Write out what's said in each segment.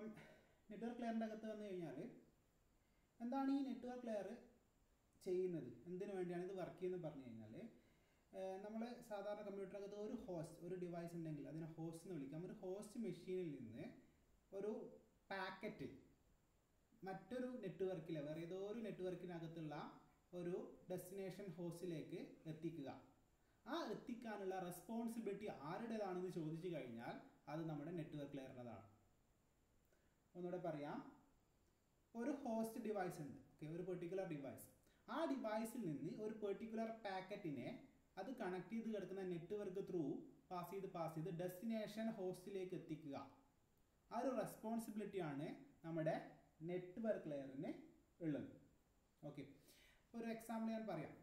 അപ്പം നെറ്റ്വർക്ക് ലെയറിൻ്റെ അകത്ത് വന്നു കഴിഞ്ഞാൽ എന്താണ് ഈ നെറ്റ്വർക്ക് ലെയർ ചെയ്യുന്നത് എന്തിനു വേണ്ടിയാണ് ഇത് വർക്ക് ചെയ്യുന്നത് പറഞ്ഞു കഴിഞ്ഞാൽ നമ്മൾ സാധാരണ കമ്പ്യൂട്ടറിനകത്ത് ഒരു ഹോസ്റ്റ് ഒരു ഡിവൈസ് ഉണ്ടെങ്കിൽ അതിനെ ഹോസ്റ്റ് എന്ന് വിളിക്കാം ഒരു ഹോസ്റ്റ് മെഷീനിൽ നിന്ന് ഒരു പാക്കറ്റ് മറ്റൊരു നെറ്റ്വർക്കിൽ വേറെ ഏതോ ഒരു നെറ്റ്വർക്കിനകത്തുള്ള ഒരു ഡെസ്റ്റിനേഷൻ ഹോസ്റ്റിലേക്ക് എത്തിക്കുക ആ എത്തിക്കാനുള്ള റെസ്പോൺസിബിലിറ്റി ആരുടേതാണെന്ന് ചോദിച്ചു കഴിഞ്ഞാൽ അത് നമ്മുടെ നെറ്റ്വർക്ക് ലെയറിൻ്റെതാണ് ഒന്നുകൂടെ പറയാം ഒരു ഹോസ്റ്റ് ഡിവൈസ് ഉണ്ട് ഓക്കെ ഒരു പെർട്ടിക്കുലർ ഡിവൈസ് ആ ഡിവൈസിൽ നിന്ന് ഒരു പെർട്ടിക്കുലർ പാക്കറ്റിനെ അത് കണക്ട് ചെയ്ത് കിടക്കുന്ന നെറ്റ്വർക്ക് ത്രൂ പാസ് ചെയ്ത് പാസ് ചെയ്ത് ഡെസ്റ്റിനേഷൻ ഹോസ്റ്റിലേക്ക് എത്തിക്കുക ആ ഒരു റെസ്പോൺസിബിലിറ്റിയാണ് നമ്മുടെ നെറ്റ്വർക്ക് ലെയറിന് ഉള്ളത് ഓക്കെ ഒരു എക്സാമ്പിൾ ഞാൻ പറയാം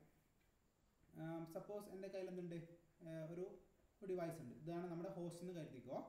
സപ്പോസ് എൻ്റെ കയ്യിൽ എന്തുണ്ട് ഒരു ഡിവൈസ് ഉണ്ട് ഇതാണ് നമ്മുടെ ഹോസ്റ്റ് എന്ന് കരുതിക്കോ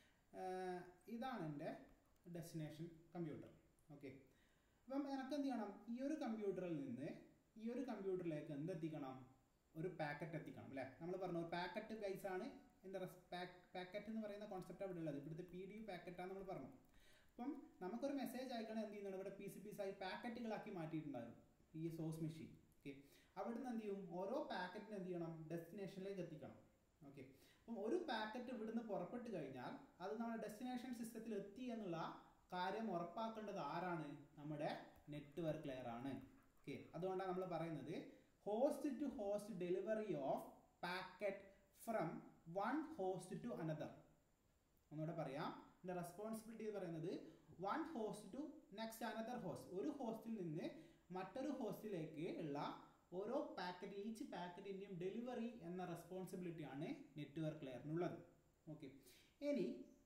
ഇതാണ് എൻ്റെ ഡെസ്റ്റിനേഷൻ കമ്പ്യൂട്ടർ ഓക്കെ അപ്പം എനിക്ക് എന്ത് ചെയ്യണം ഈ ഒരു കമ്പ്യൂട്ടറിൽ നിന്ന് ഈ ഒരു കമ്പ്യൂട്ടറിലേക്ക് എന്തെത്തിക്കണം ഒരു പാക്കറ്റ് എത്തിക്കണം അല്ലേ നമ്മൾ പറഞ്ഞു ഒരു പാക്കറ്റ് ഗൈസ് ആണ് എൻ്റെ പാക്കറ്റ് എന്ന് പറയുന്ന കോൺസെപ്റ്റ് അവിടെ ഉള്ളത് ഇവിടുത്തെ പി ഡി യു പാക്കറ്റാണ് നമ്മൾ പറഞ്ഞു അപ്പം നമുക്കൊരു മെസ്സേജ് അയക്കണം എന്ത് ചെയ്യുന്നത് ഇവിടെ പീസ് പീസായി പാക്കറ്റുകളാക്കി മാറ്റിയിട്ടുണ്ടായിരുന്നു ഈ സോഴ്സ് മെഷീൻ ഓക്കെ അവിടുന്ന് എന്ത് ചെയ്യും ഓരോ പാക്കറ്റിന് എന്ത് ചെയ്യണം ഡെസ്റ്റിനേഷനിലേക്ക് എത്തിക്കണം ഓക്കെ അപ്പം ഒരു പാക്കറ്റ് ഇവിടുന്ന് പുറപ്പെട്ട് കഴിഞ്ഞാൽ അത് നമ്മുടെ ഡെസ്റ്റിനേഷൻ സിസ്റ്റത്തിൽ എത്തി എന്നുള്ള കാര്യം ഉറപ്പാക്കേണ്ടത് ആരാണ് നമ്മുടെ നെറ്റ്വർക്ക് ലെയർ ആണ് ഓക്കെ അതുകൊണ്ടാണ് നമ്മൾ പറയുന്നത് host to host delivery of packet from one host to another ഒന്നുകൂടെ പറയാം എൻ്റെ റെസ്പോൺസിബിലിറ്റി എന്ന് പറയുന്നത് one host to next another host ഒരു ഹോസ്റ്റിൽ നിന്ന് മറ്റൊരു ഹോസ്റ്റിലേക്ക് ഉള്ള ഓരോ പാക്കറ്റ് ഈച്ച് പാക്കറ്റിൻ്റെയും ഡെലിവറി എന്ന റെസ്പോൺസിബിലിറ്റി ആണ് നെറ്റ്വർക്ക് ലെയറിനുള്ളത് ഓക്കെ ഇനി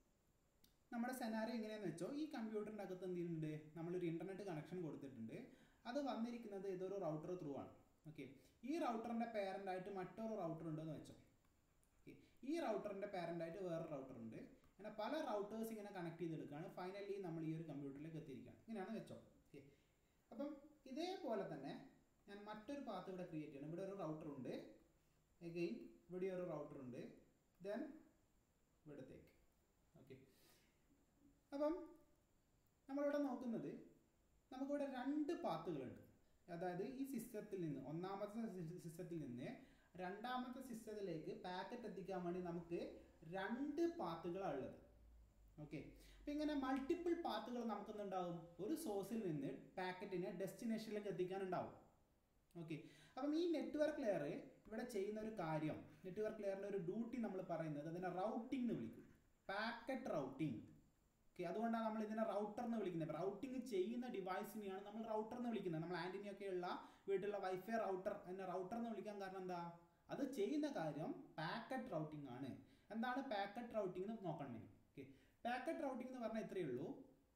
നമ്മുടെ സെനാറിയോ എങ്ങനെയാണെന്ന് വെച്ചോ ഈ കമ്പ്യൂട്ടറിൻ്റെ അകത്ത് എന്ത് ചെയ്യുന്നുണ്ട് നമ്മളൊരു ഇൻ്റർനെറ്റ് കണക്ഷൻ കൊടുത്തിട്ടുണ്ട് അത് വന്നിരിക്കുന്നത് ഇതൊരു റൗട്ടർ ത്രൂ ആണ് ഓക്കെ ഈ റൗട്ടറിൻ്റെ പേരൻ്റായിട്ട് മറ്റൊരു റൗട്ടർ ഉണ്ടെന്ന് വെച്ചോ ഓക്കെ ഈ റൗട്ടറിൻ്റെ പേരൻ്റായിട്ട് വേറെ റൗട്ടർ ഉണ്ട് അങ്ങനെ പല റൗട്ടേഴ്സ് ഇങ്ങനെ കണക്ട് ചെയ്തെടുക്കുകയാണ് ഫൈനലി നമ്മൾ ഈ ഒരു കമ്പ്യൂട്ടറിലേക്ക് എത്തിയിരിക്കുകയാണ് ഇങ്ങനെയാണ് വെച്ചോ ഓക്കെ അപ്പം ഇതേപോലെ തന്നെ ഞാൻ മറ്റൊരു പാത്ത് ഇവിടെ ക്രിയേറ്റ് ചെയ്യണം ഇവിടെ ഒരു റൗട്ടർ ഉണ്ട് എഗെയിൻ ഇവിടെ ഒരു റൗട്ടർ ഉണ്ട് ദെൻ ഇവിടത്തേക്ക് ഓക്കെ അപ്പം നമ്മളിവിടെ നോക്കുന്നത് നമുക്കിവിടെ രണ്ട് പാത്തുകളുണ്ട് അതായത് ഈ സിസ്റ്റത്തിൽ നിന്ന് ഒന്നാമത്തെ സിസ്റ്റത്തിൽ നിന്ന് രണ്ടാമത്തെ സിസ്റ്റത്തിലേക്ക് പാക്കറ്റ് എത്തിക്കാൻ വേണ്ടി നമുക്ക് രണ്ട് പാത്തുകളാണ് ഉള്ളത് ഓക്കെ അപ്പം ഇങ്ങനെ മൾട്ടിപ്പിൾ പാത്തുകൾ നമുക്കെന്തുണ്ടാവും ഒരു സോഴ്സിൽ നിന്ന് പാക്കറ്റിനെ ഡെസ്റ്റിനേഷനിലേക്ക് എത്തിക്കാനുണ്ടാവും ഓക്കെ അപ്പം ഈ നെറ്റ്വർക്ക് ലെയർ ഇവിടെ ചെയ്യുന്ന ഒരു കാര്യം നെറ്റ്വർക്ക് ലെയറിൻ്റെ ഒരു ഡ്യൂട്ടി നമ്മൾ പറയുന്നത് അതിനെ റൗട്ടിംഗ് എന്ന് വിളിക്കും പാക്കറ്റ് റൗട്ടിംഗ് ഓക്കെ അതുകൊണ്ടാണ് നമ്മൾ ഇതിനെ റൗട്ടർ എന്ന് വിളിക്കുന്നത് റൗട്ടിംഗ് ചെയ്യുന്ന ഡിവൈസിനെയാണ് നമ്മൾ റൗട്ടർ എന്ന് വിളിക്കുന്നത് നമ്മൾ ആൻറ്റിനിയൊക്കെ ഉള്ള വീട്ടിലുള്ള വൈഫൈ റൗട്ടർ എന്നെ റൗട്ടർ എന്ന് വിളിക്കാൻ കാരണം എന്താ അത് ചെയ്യുന്ന കാര്യം പാക്കറ്റ് റൗട്ടിംഗ് ആണ് എന്താണ് പാക്കറ്റ് റൗട്ടിംഗ് എന്ന് നോക്കണം ഇനി ഓക്കെ പാക്കറ്റ് റൗട്ടിംഗ് എന്ന് പറഞ്ഞാൽ ഇത്രയേ ഉള്ളൂ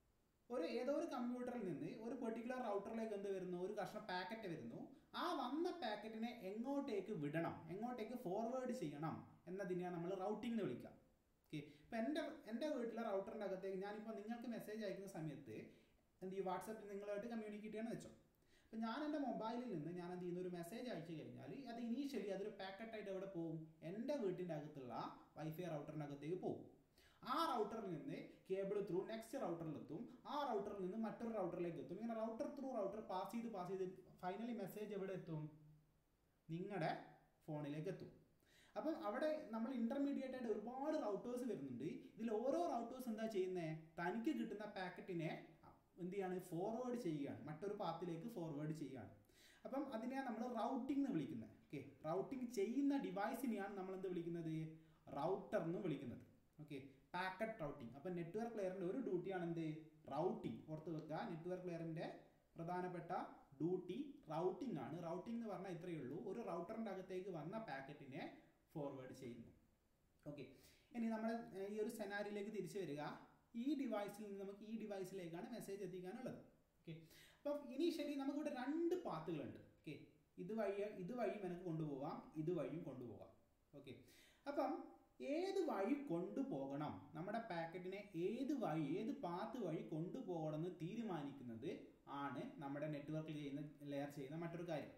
ഒരു ഏതോ ഒരു കമ്പ്യൂട്ടറിൽ നിന്ന് ഒരു പെർട്ടിക്കുലർ റൗട്ടറിലേക്ക് എന്ത് വരുന്നു ഒരു കഷ്ണം പാക്കറ്റ് വരുന്നു ആ വന്ന പാക്കറ്റിനെ എങ്ങോട്ടേക്ക് വിടണം എങ്ങോട്ടേക്ക് ഫോർവേഡ് ചെയ്യണം എന്നതിനെയാണ് നമ്മൾ റൗട്ടിംഗ് എന്ന് വിളിക്കുക ഓക്കെ ഇപ്പം എൻ്റെ എൻ്റെ വീട്ടിലെ റൗട്ടറിൻ്റെ അകത്തേക്ക് ഞാനിപ്പോൾ നിങ്ങൾക്ക് മെസ്സേജ് അയക്കുന്ന സമയത്ത് എന്ത് ചെയ്യും വാട്സാപ്പിൽ നിങ്ങളുമായിട്ട് കമ്മ്യൂണിക്കേറ്റ് ചെയ്യണമെന്ന് വെച്ചോ അപ്പം ഞാൻ എൻ്റെ മൊബൈലിൽ നിന്ന് ഞാൻ എന്ത് ചെയ്യുന്ന ഒരു മെസ്സേജ് അയച്ചു കഴിഞ്ഞാൽ അത് ഇനീഷ്യലി അതൊരു പാക്കറ്റായിട്ട് എവിടെ പോകും എൻ്റെ വീട്ടിൻ്റെ അകത്തുള്ള വൈഫൈ റൗട്ടറിൻ്റെ അകത്തേക്ക് പോകും ആ റൗട്ടറിൽ നിന്ന് കേബിൾ ത്രൂ നെക്സ്റ്റ് റൗട്ടറിലെത്തും ആ റൗട്ടറിൽ നിന്ന് മറ്റൊരു റൗട്ടറിലേക്ക് എത്തും ഇങ്ങനെ റൗട്ടർ ത്രൂ റൗട്ടർ പാസ് ചെയ്ത് പാസ് ചെയ്ത് ഫൈനലി മെസ്സേജ് എവിടെ എത്തും നിങ്ങളുടെ ഫോണിലേക്ക് എത്തും അപ്പം അവിടെ നമ്മൾ ഇന്റർമീഡിയറ്റ് ആയിട്ട് ഒരുപാട് റൗട്ടേഴ്സ് വരുന്നുണ്ട് ഇതിൽ ഓരോ റൗട്ടേഴ്സ് എന്താ ചെയ്യുന്നത് തനിക്ക് കിട്ടുന്ന പാക്കറ്റിനെ എന്ത് ചെയ്യാണ് ഫോർവേഡ് ചെയ്യുകയാണ് മറ്റൊരു പാത്തിലേക്ക് ഫോർവേഡ് ചെയ്യുകയാണ് അപ്പം അതിനെയാണ് നമ്മൾ റൗട്ടിംഗ് എന്ന് വിളിക്കുന്നത് ഓക്കെ റൗട്ടിംഗ് ചെയ്യുന്ന ഡിവൈസിനെയാണ് നമ്മൾ എന്ത് വിളിക്കുന്നത് റൗട്ടർ എന്ന് വിളിക്കുന്നത് ഓക്കെ പാക്കറ്റ് റൗട്ടിംഗ് അപ്പം നെറ്റ്വർക്ക് ലെയറിൻ്റെ ഒരു ഡ്യൂട്ടിയാണ് എന്ത് റൗട്ടിംഗ് ഓർത്ത് വെക്കുക നെറ്റ്വർക്ക് ലെയറിൻ്റെ പ്രധാനപ്പെട്ട ഡ്യൂട്ടി റൗട്ടിംഗ് ആണ് റൗട്ടിംഗ് എന്ന് പറഞ്ഞാൽ ഇത്രയേ ഉള്ളൂ ഒരു റൗട്ടറിൻ്റെ അകത്തേക്ക് വന്ന പാക്കറ്റിനെ ഫോർവേഡ് ചെയ്യുന്നു ഓക്കെ ഇനി നമ്മൾ ഈ ഒരു സെനാരിയിലേക്ക് തിരിച്ചു വരിക ഈ ഡിവൈസിൽ നിന്ന് നമുക്ക് ഈ ഡിവൈസിലേക്കാണ് മെസ്സേജ് എത്തിക്കാനുള്ളത് ഓക്കെ അപ്പം ഇനീഷ്യലി നമുക്കിവിടെ രണ്ട് പാത്തുകളുണ്ട് ഓക്കെ ഇതുവഴി ഇതുവഴിയും എനിക്ക് കൊണ്ടുപോകാം ഇതുവഴിയും കൊണ്ടുപോകാം ഓക്കെ അപ്പം ഏത് വഴി കൊണ്ടുപോകണം നമ്മുടെ പാക്കറ്റിനെ ഏത് വഴി ഏത് പാത്ത് വഴി കൊണ്ടുപോകണം എന്ന് തീരുമാനിക്കുന്നത് ആണ് നമ്മുടെ നെറ്റ്വർക്കിൽ ചെയ്യുന്ന ലെയർ ചെയ്യുന്ന മറ്റൊരു കാര്യം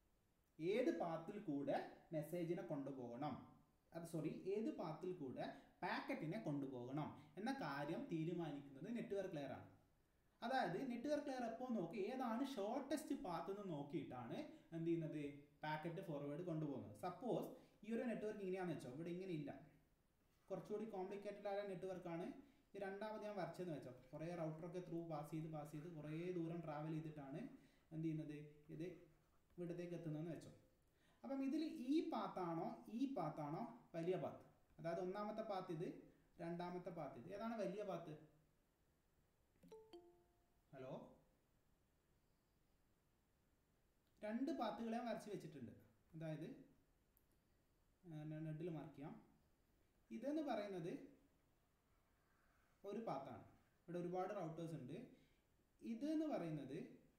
ഏത് പാത്തിൽ കൂടെ മെസ്സേജിനെ കൊണ്ടുപോകണം അത് സോറി ഏത് പാത്തിൽ കൂടെ പാക്കറ്റിനെ കൊണ്ടുപോകണം എന്ന കാര്യം തീരുമാനിക്കുന്നത് നെറ്റ്വർക്ക് നെറ്റ്വർക്ക് ലെയർ ആണ് അതായത് നെറ്റ്വർക്ക് ലെയർ എപ്പോൾ നോക്കി ഏതാണ് ഷോർട്ടസ്റ്റ് പാത്ത് എന്ന് നോക്കിയിട്ടാണ് എന്ത് ചെയ്യുന്നത് പാക്കറ്റ് ഫോർവേഡ് കൊണ്ടുപോകുന്നത് സപ്പോസ് ഈ ഒരു നെറ്റ്വർക്ക് ഇങ്ങനെയാണെന്ന് വെച്ചോ ഇവിടെ ഇങ്ങനെ ഇല്ല കുറച്ചുകൂടി കോംപ്ലിക്കേറ്റഡ് ആയ നെറ്റ്വർക്കാണ് ഈ രണ്ടാമത് ഞാൻ വരച്ചതെന്ന് വെച്ചോ കുറേ റൗട്ടറൊക്കെ ത്രൂ പാസ് ചെയ്ത് പാസ് ചെയ്ത് കുറേ ദൂരം ട്രാവൽ ചെയ്തിട്ടാണ് എന്ത് ചെയ്യുന്നത് ഇത് ഇവിടത്തേക്ക് എത്തുന്നതെന്ന് വെച്ചോ അപ്പം ഇതിൽ ഈ പാത്താണോ ഈ പാത്താണോ വലിയ പാത്ത് അതായത് ഒന്നാമത്തെ പാത്ത് ഇത് രണ്ടാമത്തെ പാത്ത് ഇത് ഏതാണ് വലിയ പാത്ത് ഹലോ രണ്ട് പാത്തുകളെ ഞാൻ വരച്ച് വെച്ചിട്ടുണ്ട് അതായത് നെഡിൽ മാർക്ക് ചെയ്യാം ഇതെന്ന് പറയുന്നത് ഒരു പാത്താണ് ഇവിടെ ഒരുപാട് റൗട്ടേഴ്സ് ഉണ്ട് ഇത് എന്ന് പറയുന്നത്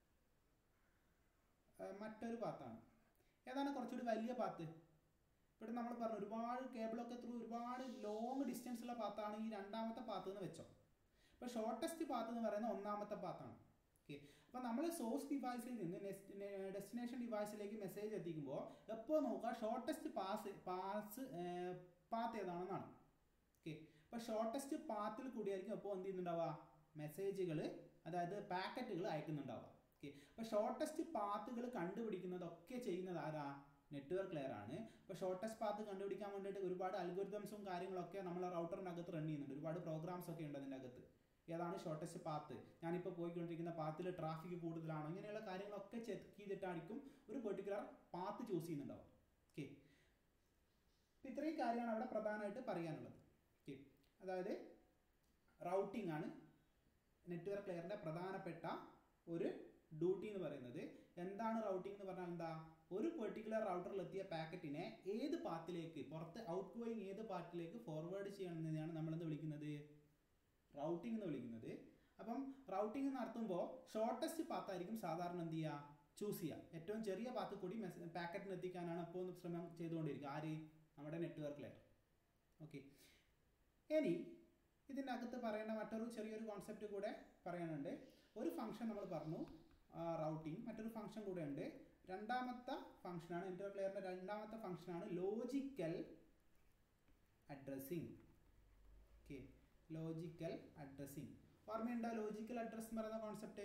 ആ, മറ്റൊരു പാത്താണ് ഏതാണ് കുറച്ചുകൂടി വലിയ പാത്ത് ഇവിടെ നമ്മൾ പറഞ്ഞു ഒരുപാട് കേബിളൊക്കെ ത്രൂ ഒരുപാട് ലോങ് ഡിസ്റ്റൻസ് ഉള്ള പാത്താണ് ഈ രണ്ടാമത്തെ പാത്ത് എന്ന് വെച്ചോ അപ്പോൾ ഷോർട്ടസ്റ്റ് പാത്ത് എന്ന് പറയുന്നത് ഒന്നാമത്തെ പാത്താണ് ഓക്കെ അപ്പോൾ നമ്മൾ സോഴ്സ് ഡിവൈസിൽ നിന്ന് ഡെസ്റ്റിനേഷൻ ഡിവൈസിലേക്ക് മെസ്സേജ് എത്തിക്കുമ്പോൾ എപ്പോൾ നോക്കുക ഷോർട്ടസ്റ്റ് പാസ് പാസ് പാത്ത് ഏതാണെന്നാണ് ഓക്കെ അപ്പോൾ ഷോർട്ടസ്റ്റ് പാത്തിൽ കൂടിയായിരിക്കും അപ്പോൾ എന്ത് ചെയ്യുന്നുണ്ടാവുക മെസ്സേജുകൾ അതായത് പാക്കറ്റുകൾ അയക്കുന്നുണ്ടാവുക ഓക്കെ അപ്പോൾ ഷോർട്ടസ്റ്റ് പാത്തുകൾ കണ്ടുപിടിക്കുന്നതൊക്കെ ചെയ്യുന്നത് ആരാ നെറ്റ്വർക്ക് ലെയർ ആണ് അപ്പോൾ ഷോർട്ടസ്റ്റ് പാത്ത് കണ്ടുപിടിക്കാൻ വേണ്ടിയിട്ട് ഒരുപാട് അൽഗോരിതംസും കാര്യങ്ങളൊക്കെ നമ്മൾ റൗട്ടറിനകത്ത് റൺ ചെയ്യുന്നുണ്ട് ഒരുപാട് പ്രോഗ്രാംസ് ഒക്കെ ഉണ്ട് അതിൻ്റെ അകത്ത് ഏതാണ് ഷോർട്ടസ്റ്റ് പാത്ത് ഞാനിപ്പോൾ പോയിക്കൊണ്ടിരിക്കുന്ന പാത്തിൽ ട്രാഫിക് കൂടുതലാണോ ഇങ്ങനെയുള്ള കാര്യങ്ങളൊക്കെ ചെക്ക് ചെയ്തിട്ടായിരിക്കും ഒരു പെർട്ടിക്കുലർ പാത്ത് ചൂസ് ചെയ്യുന്നുണ്ടാവും ഓക്കെ ഇത്രയും കാര്യമാണ് അവിടെ പ്രധാനമായിട്ട് പറയാനുള്ളത് ഓക്കെ അതായത് റൗട്ടിംഗ് ആണ് നെറ്റ്വർക്ക് ലെയറിൻ്റെ പ്രധാനപ്പെട്ട ഒരു ഡ്യൂട്ടി എന്ന് പറയുന്നത് എന്താണ് റൗട്ടിംഗ് എന്ന് പറഞ്ഞാൽ എന്താ ഒരു പെർട്ടിക്കുലർ റൗട്ടറിൽ എത്തിയ പാക്കറ്റിനെ ഏത് പാത്തിലേക്ക് പുറത്ത് ഔട്ട് ഗോയിങ് ഏത് പാത്തിലേക്ക് ഫോർവേഡ് ചെയ്യണമെന്നതാണ് നമ്മൾ എന്ത് വിളിക്കുന്നത് റൗട്ടിംഗ് എന്ന് വിളിക്കുന്നത് അപ്പം റൗട്ടിംഗ് നടത്തുമ്പോൾ ഷോർട്ടസ്റ്റ് പാത്തായിരിക്കും സാധാരണ എന്ത് ചെയ്യുക ചൂസ് ചെയ്യുക ഏറ്റവും ചെറിയ പാത്ത് കൂടി മെസ്സേജ് പാക്കറ്റിന് എത്തിക്കാനാണ് അപ്പോൾ ശ്രമം ചെയ്തുകൊണ്ടിരിക്കുക ആര് നമ്മുടെ നെറ്റ്വർക്ക് ലെയർ ഓക്കെ ഇനി ഇതിൻ്റെ അകത്ത് പറയേണ്ട മറ്റൊരു ചെറിയൊരു കോൺസെപ്റ്റ് കൂടെ പറയാനുണ്ട് ഒരു ഫംഗ്ഷൻ നമ്മൾ പറഞ്ഞു റൗട്ടിംഗ് മറ്റൊരു ഫംഗ്ഷൻ കൂടെ ഉണ്ട് രണ്ടാമത്തെ ഫംഗ്ഷനാണ് നെറ്റ്വർക്ക് ലെയറിൻ്റെ രണ്ടാമത്തെ ഫംഗ്ഷനാണ് logical addressing okay logical addressing ഓർമ്മയുണ്ടോ ലോജിക്കൽ അഡ്രസ് എന്ന് പറയുന്ന കോൺസെപ്റ്റ്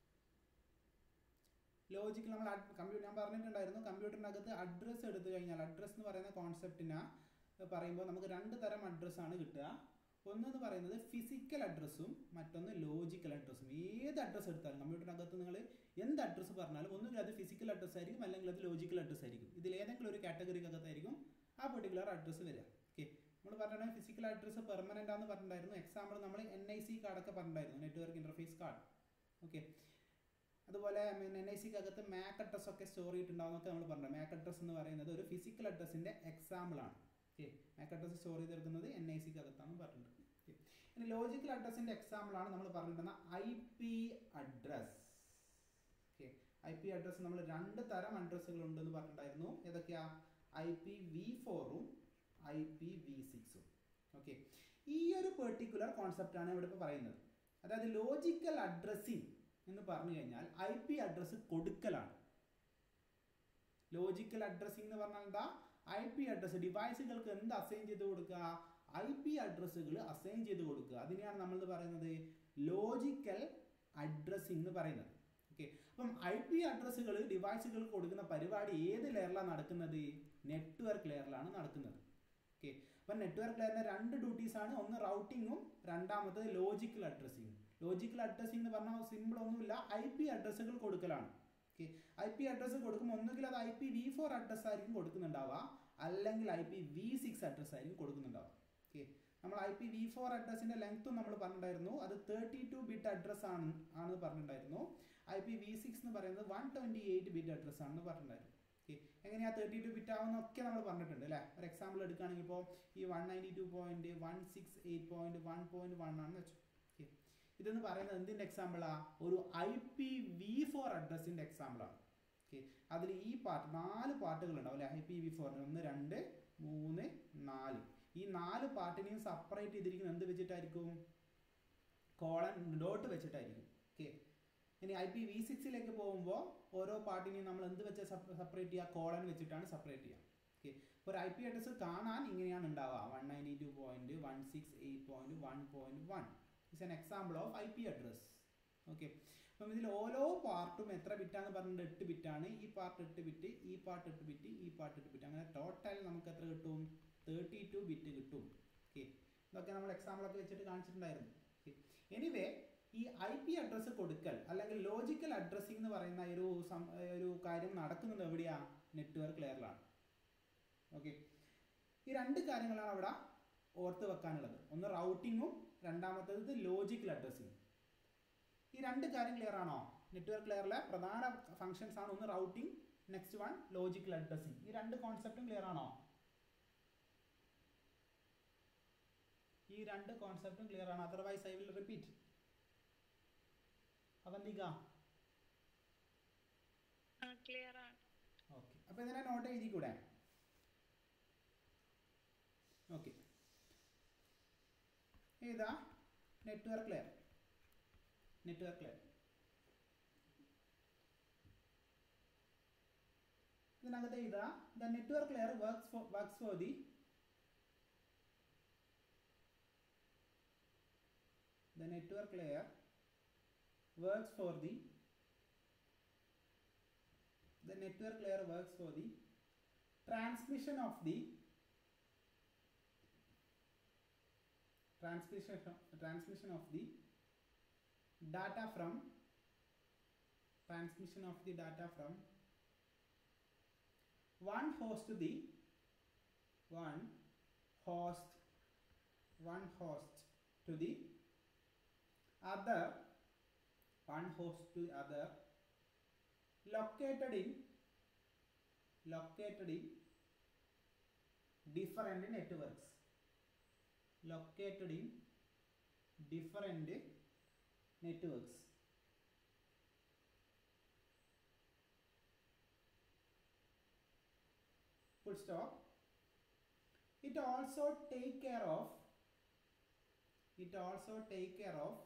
ലോജിക്കൽ നമ്മൾ കമ്പ്യൂട്ടർ ഞാൻ പറഞ്ഞിട്ടുണ്ടായിരുന്നു കമ്പ്യൂട്ടറിനകത്ത് അഡ്രസ്സ് എടുത്തു കഴിഞ്ഞാൽ അഡ്രസ്സ് എന്ന് പറയുന്ന കോൺസെപ്റ്റിനെ പറയുമ്പോൾ നമുക്ക് രണ്ട് തരം അഡ്രസ്സാണ് കിട്ടുക ഒന്നെന്ന് പറയുന്നത് ഫിസിക്കൽ അഡ്രസ്സും മറ്റൊന്ന് ലോജിക്കൽ അഡ്രസ്സും ഏത് അഡ്രസ്സ് എടുത്താലും കമ്പ്യൂട്ടറിനകത്ത് നിങ്ങൾ എന്ത് അഡ്രസ്സ് പറഞ്ഞാലും ഒന്നുകിൽ അത് ഫിസിക്കൽ അഡ്രസ്സ് ആയിരിക്കും അല്ലെങ്കിൽ അത് ലോജിക്കൽ അഡ്രസ്സ് ആയിരിക്കും ഇതിൽ ഏതെങ്കിലും ഒരു കാറ്റഗറിക്കകത്തായിരിക്കും ആ പെർട്ടിക്കുലർ അഡ്രസ്സ് വരിക ഓക്കെ നമ്മൾ പറഞ്ഞിട്ടുണ്ടെങ്കിൽ ഫിസിക്കൽ അഡ്രസ്സ് പെർമനൻ്റ് ആണെന്ന് പറഞ്ഞിട്ടുണ്ടായിരുന്നു എക്സാമ്പിൾ നമ്മൾ എൻ ഐ സി കാർഡൊക്കെ പറഞ്ഞിട്ടുണ്ടായിരുന്നു നെറ്റ്വർക്ക് ഇൻ്റർഫേസ് കാർഡ് ഓക്കെ അതുപോലെ എൻ ഐ സിക്കകത്ത് മാക് അഡ്രസ് ഒക്കെ സ്റ്റോർ ചെയ്തിട്ടുണ്ടാവുന്നൊക്കെ നമ്മൾ പറഞ്ഞു മാക് അഡ്രസ് എന്ന് പറയുന്നത് ഒരു ഫിസിക്കൽ അഡ്രസ്സിൻ്റെ എക്സാമ്പിൾ ആണ് ഓക്കെ മാക് അഡ്രസ് സ്റ്റോർ ചെയ്തെടുക്കുന്നത് എൻ ഐ സിക്കകത്താണെന്ന് പറഞ്ഞിട്ടുണ്ട് ഓക്കെ ഇനി ലോജിക്കൽ അഡ്രസ്സിൻ്റെ എക്സാമ്പിൾ ആണ് നമ്മൾ പറഞ്ഞിട്ടുള്ള I P address okay I P address നമ്മൾ രണ്ട് തരം അഡ്രസ്സുകൾ ഉണ്ടെന്ന് പറഞ്ഞിട്ടുണ്ടായിരുന്നു ഏതൊക്കെയാ ഐ പി വി ഫോറും ഐ പി വി സിക്സും ഓക്കെ ഈ ഒരു പെർട്ടിക്കുലർ കോൺസെപ്റ്റാണ് ഇവിടെ ഇപ്പോൾ പറയുന്നത് അതായത് ലോജിക്കൽ അഡ്രസ്സിങ് എന്ന് പറഞ്ഞു കഴിഞ്ഞാൽ ഐ പി അഡ്രസ്സ് കൊടുക്കലാണ് ലോജിക്കൽ അഡ്രസ്സിംഗ് എന്ന് പറഞ്ഞാൽ എന്താ ഐ പി അഡ്രസ്സ് ഡിവൈസുകൾക്ക് എന്ത് അസൈൻ ചെയ്ത് കൊടുക്കുക ഐ പി അഡ്രസ്സുകൾ അസൈൻ ചെയ്ത് കൊടുക്കുക അതിനെയാണ് നമ്മൾ പറയുന്നത് ലോജിക്കൽ അഡ്രസ്സിംഗ് എന്ന് പറയുന്നത് ഓക്കെ അപ്പം ഐ പി അഡ്രസ്സുകൾ ഡിവൈസുകൾക്ക് കൊടുക്കുന്ന പരിപാടി ഏത് ലെയറിലാണ് നടക്കുന്നത് നെറ്റ്വർക്ക് ലെയറിലാണ് നടക്കുന്നത് ഓക്കെ അപ്പം നെറ്റ്വർക്ക് ലെയറിൻ്റെ രണ്ട് ഡ്യൂട്ടീസ് ആണ് ഒന്ന് റൗട്ടിങ്ങും രണ്ടാമത്തത് ലോജിക്കൽ അഡ്രസ്സിംഗ് ലോജിക്കൽ അഡ്രസ്സിംഗ് എന്ന് പറഞ്ഞാൽ സിമ്പിൾ ഒന്നുമില്ല ഐ പി അഡ്രസ്സുകൾ കൊടുക്കലാണ് ഓക്കെ ഐ പി അഡ്രസ്സ് കൊടുക്കുമ്പോൾ ഒന്നുകിൽ അത് I P V four address ആയിരിക്കും കൊടുക്കുന്നുണ്ടാവുക അല്ലെങ്കിൽ I P V six address ആയിരിക്കും കൊടുക്കുന്നുണ്ടാവുക ഓക്കെ നമ്മൾ ഐ പി വി ഫോർ അഡ്രസ്സിൻ്റെ ലെങ്ത്തും നമ്മൾ പറഞ്ഞിട്ടുണ്ടായിരുന്നു അത് തേർട്ടി ടു ബിറ്റ് അഡ്രസ് ആണ് ആണ് പറഞ്ഞിട്ടുണ്ടായിരുന്നു ഐ പി വി സിക്സ് എന്ന് പറയുന്നത് one twenty eight bit address ആണെന്ന് പറഞ്ഞിട്ടുണ്ടായിരുന്നു ഓക്കെ എങ്ങനെയാ തേർട്ടി ടു ബിറ്റ് ആവുന്നൊക്കെ നമ്മൾ പറഞ്ഞിട്ടുണ്ട് അല്ലേ ഒരു എക്സാമ്പിൾ എടുക്കുകയാണെങ്കിൽ ഇപ്പോൾ ഈ one ninety two point one six eight point one point one ആണെന്ന് വെച്ചു ഓക്കെ ഇതെന്ന് പറയുന്നത് എന്തിൻ്റെ എക്സാമ്പിളാ ഒരു ഐ പി വി ഫോർ അഡ്രസ്സിൻ്റെ എക്സാമ്പിളാണ് ഓക്കെ അതിൽ ഈ പാർട്ട് നാല് പാർട്ടുകൾ ഉണ്ടാവും അല്ലേ ഐ പി വി ഫോറിന് ഒന്ന് രണ്ട് മൂന്ന് നാല് ഈ നാല് പാർട്ടിനെയും സെപ്പറേറ്റ് ചെയ്തിരിക്കുന്നത് എന്ത് വെച്ചിട്ടായിരിക്കും കോളൻ ഡോട്ട് വെച്ചിട്ടായിരിക്കും ഓക്കെ ഇനി ഐ പി വി സിക്സിലേക്ക് പോകുമ്പോൾ ഓരോ പാർട്ടിനെയും നമ്മൾ എന്ത് വെച്ച് സെപ്പറേറ്റ് ചെയ്യുക കോളൻ വെച്ചിട്ടാണ് സെപ്പറേറ്റ് ചെയ്യുക ഓക്കെ അപ്പോൾ ഒരു ഐ പി അഡ്രസ് കാണാൻ ഇങ്ങനെയാണ് ഉണ്ടാവുക one ninety two point one six eight point one point one is an example of I P address okay അപ്പം ഇതിൽ ഓരോ പാർട്ടും എത്ര ബിറ്റാന്ന് പറഞ്ഞിട്ട് എട്ട് ബിറ്റാണ് ഈ പാർട്ട് എട്ട് ബിറ്റ് ഈ പാർട്ട് എട്ട് ബിറ്റ് ഈ പാർട്ട് എട്ട് ബിറ്റ് അങ്ങനെ ടോട്ടൽ നമുക്ക് എത്ര കിട്ടും തേർട്ടി ടു ബിറ്റ് കിട്ടും ഓക്കെ ഇതൊക്കെ നമ്മൾ എക്സാമ്പിളൊക്കെ വെച്ചിട്ട് കാണിച്ചിട്ടുണ്ടായിരുന്നു ഓക്കെ എനിവേ ഈ ഐ പി അഡ്രസ്സ് കൊടുക്കൽ അല്ലെങ്കിൽ ലോജിക്കൽ അഡ്രസ്സിംഗ് എന്ന് പറയുന്ന ഒരു സം- ഒരു കാര്യം നടക്കുന്നത് എവിടെയാ നെറ്റ്വർക്ക് ലെയറിലാണ് ഓക്കെ ഈ രണ്ട് കാര്യങ്ങളാണ് അവിടെ ഓർത്ത് വെക്കാനുള്ളത് ഒന്ന് റൗട്ടിങ്ങും രണ്ടാമത്തേത് ലോജിക്കൽ അഡ്രസ്സിംഗ് ഈ രണ്ട് കാര്യം ക്ലിയർ ആണോ നെറ്റ്വർക്ക് ലെയറിലെ പ്രധാന ഫങ്ഷൻസ് ആണ് ഒന്ന് routing next one logical addressing ഈ രണ്ട് കോൺസെപ്റ്റും ക്ലിയർ ആണോ ഈ രണ്ട് കോൺസെപ്റ്റും ക്ലിയർ ആണ് otherwise I will repeat Avantika clear ആണ് ഓക്കെ അപ്പോൾ ഇതിനെ നോട്ട് എഴുതിക്കൂടെ ഓക്കെ ഏതാ നെറ്റ്വർക്ക് ലെയർ നെറ്റ്വർക്ക് ലെയർ ഇതിനകത്ത് എഴുതാ the network layer works for works for the the network layer works for the the network layer works for the transmission of the transmission transmission of the data from transmission of the data from one host to the one host one host to the other one host to other located in located in different networks located in different networks full stop it also take care of it also take care of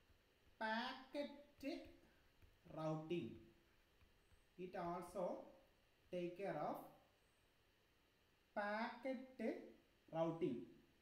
packet routing it also take care of packet routing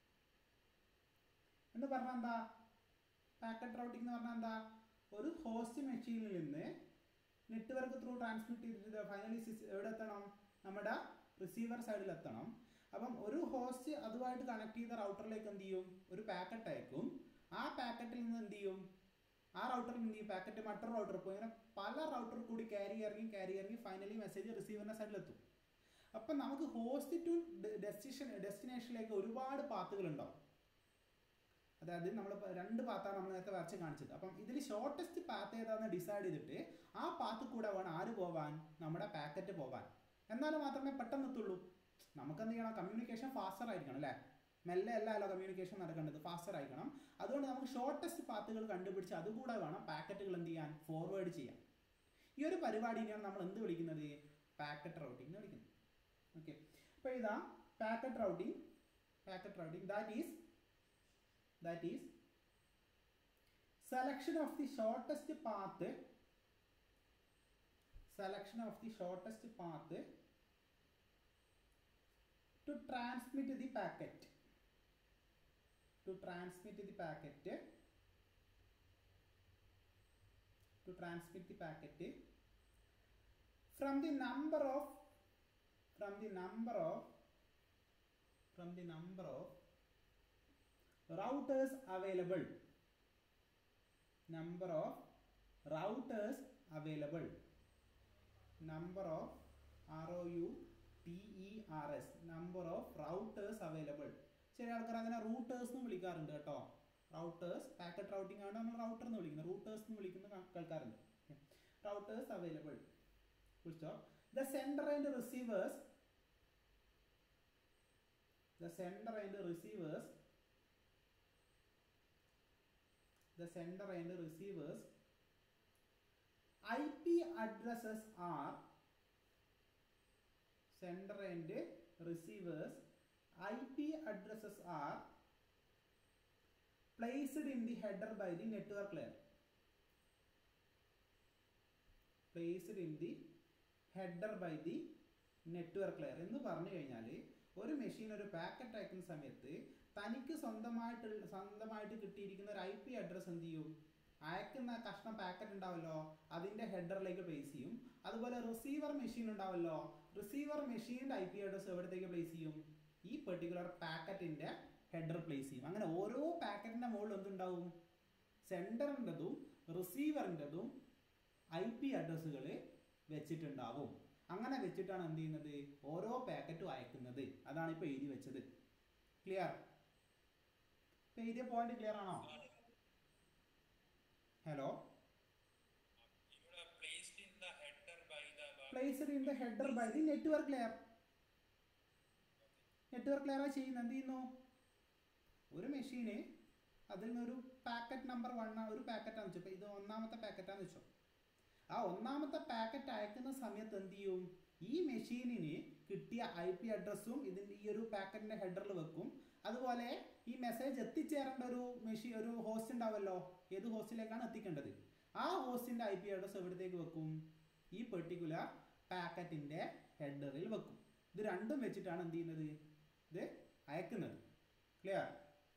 എന്ന് പറഞ്ഞാൽ എന്താ packet routing എന്ന് പറഞ്ഞാൽ എന്താ ഒരു host മെഷീനിൽ നിന്ന് network through transmit ചെയ്തിട്ട് ഫൈനലി എവിടെ എത്തണം നമ്മുടെ റിസീവർ സൈഡിൽ എത്തണം അപ്പം ഒരു ഹോസ്റ്റ് അതുമായിട്ട് കണക്ട് ചെയ്ത റൗട്ടറിലേക്ക് എന്ത് ചെയ്യും ഒരു പാക്കറ്റ് അയക്കും ആ പാക്കറ്റിൽ നിന്ന് എന്ത് ചെയ്യും ആ റൗട്ടറിൽ നിന്ന് ഈ പാക്കറ്റ് മറ്റൊരു റൗട്ടർ പോയി ഇങ്ങനെ പല റൗട്ടർ കൂടി ക്യാരി ഇറങ്ങി ക്യാരി ഇറങ്ങി ഫൈനലി മെസ്സേജ് റിസീവറിന്റെ സൈഡിൽ എത്തും അപ്പം നമുക്ക് ഹോസ്റ്റ് ടു ഡെസ്റ്റിഷൻ ഡെസ്റ്റിനേഷനിലേക്ക് ഒരുപാട് പാത്തുകൾ ഉണ്ടാവും അതായത് നമ്മൾ രണ്ട് പാത്താണ് നമ്മൾ നേരത്തെ വരച്ച് കാണിച്ചത് അപ്പം ഇതിൽ ഷോർട്ടസ്റ്റ് പാത്ത് ഏതാണെന്ന് ഡിസൈഡ് ചെയ്തിട്ട് ആ പാത്ത് കൂടെ വേണം ആര് പോവാൻ നമ്മുടെ പാക്കറ്റ് പോവാൻ എന്നാലും മാത്രമേ പെട്ടെന്ന് എത്തുള്ളൂ നമുക്ക് എന്ത് ചെയ്യണം കമ്മ്യൂണിക്കേഷൻ ഫാസ്റ്റർ ആയിരിക്കണം അല്ലേ മെല്ലെ അല്ലല്ലോ കമ്മ്യൂണിക്കേഷൻ നടക്കേണ്ടത് ഫാസ്റ്റർ ആയിരിക്കണം അതുകൊണ്ട് നമുക്ക് ഷോർട്ടസ്റ്റ് പാത്തുകൾ കണ്ടുപിടിച്ച് അതുകൂടെ വേണം പാക്കറ്റുകൾ എന്ത് ചെയ്യാൻ ഫോർവേഡ് ചെയ്യാൻ ഈ ഒരു പരിപാടിനെയാണ് നമ്മൾ എന്ത് വിളിക്കുന്നത് പാക്കറ്റ് റൗട്ടിംഗ് എന്ന് വിളിക്കുന്നത് ഓക്കെ അപ്പോൾ ഇതാ packet routing packet routing that is that is selection of the shortest path selection of the shortest path to transmit the packet to transmit the packet to transmit the packet from the number of from the number of from the number of routers available number of routers available number of r o u t e r s number of routers available ചില ആൾക്കാർ അതിനെ റൂട്ടേഴ്സ് എന്ന് വിളിക്കാറുണ്ട് കേട്ടോ routers packet routing ആണ് നമ്മൾ router എന്ന് വിളിക്കുന്നത് റൂട്ടേഴ്സ് എന്ന് വിളിക്കുന്ന ക- കേൾക്കാറുണ്ട് routers available full stop the sender and receivers the sender and receivers the sender and the receivers IP addresses are sender and receivers IP addresses are placed in the header by the network layer placed in the header by the network layer എന്ന് പറഞ്ഞു കഴിഞ്ഞാൽ ഒരു machine ഒരു packet അയക്കുന്ന സമയത്ത് തനിക്ക് സ്വന്തമായിട്ടുള്ള സ്വന്തമായിട്ട് കിട്ടിയിരിക്കുന്ന ഒരു ഐ പി അഡ്രസ്സ് എന്ത് ചെയ്യും അയക്കുന്ന കഷ്ണം പാക്കറ്റ് ഉണ്ടാവല്ലോ അതിന്റെ ഹെഡറിലേക്ക് പ്ലേസ് ചെയ്യും അതുപോലെ റിസീവർ മെഷീൻ ഉണ്ടാവല്ലോ റിസീവർ മെഷീൻ്റെ ഐ പി അഡ്രസ്സ് എവിടത്തേക്ക് പ്ലേസ് ചെയ്യും ഈ പെർട്ടിക്കുലർ പാക്കറ്റിന്റെ ഹെഡർ പ്ലേസ് ചെയ്യും അങ്ങനെ ഓരോ പാക്കറ്റിന്റെ മുകളിൽ എന്തുണ്ടാവും സെൻഡറിൻ്റെതും റിസീവറിൻ്റെതും ഐ പി അഡ്രസ്സുകൾ വെച്ചിട്ടുണ്ടാവും അങ്ങനെ വെച്ചിട്ടാണ് എന്ത് ചെയ്യുന്നത് ഓരോ പാക്കറ്റും അയക്കുന്നത് അതാണ് ഇപ്പോൾ എഴുതി വെച്ചത് ക്ലിയർ ഇപ്പൊ എഴുതിയ പോയിന്റ് ക്ലിയർ ആണോ hello You have placed in the header by the placed in the header by the network layer network layer ചെയ്യുന്നത് എന്ത് ചെയ്യുന്നു ഒരു മെഷീന് അതിൽ നിന്നൊരു പാക്കറ്റ് നമ്പർ വൺ ഒരു പാക്കറ്റാന്ന് വെച്ചോ ഇപ്പൊ ഇത് ഒന്നാമത്തെ പാക്കറ്റാന്ന് വെച്ചോ ആ ഒന്നാമത്തെ പാക്കറ്റ് അയക്കുന്ന സമയത്ത് എന്ത് ചെയ്യും ഈ മെഷീനിന് കിട്ടിയ ഐ പി അഡ്രസ്സും ഇതിൻ്റെ ഈ ഒരു പാക്കറ്റിന്റെ ഹെഡറിൽ വെക്കും അതുപോലെ ഈ മെസ്സേജ് എത്തിച്ചേരേണ്ട ഒരു മെഷീൻ ഒരു ഹോസ്റ്റ് ഉണ്ടാവല്ലോ ഏത് ഹോസ്റ്റിലേക്കാണ് എത്തിക്കേണ്ടത് ആ ഹോസ്റ്റിന്റെ ഐ പി അഡ്രസ്സ് എവിടത്തേക്ക് വെക്കും ഈ പെർട്ടിക്കുലർ പാക്കറ്റിന്റെ ഹെഡറിൽ വെക്കും ഇത് രണ്ടും വെച്ചിട്ടാണ് എന്ത് ചെയ്യുന്നത് ഇത് അയക്കുന്നത് ക്ലിയർ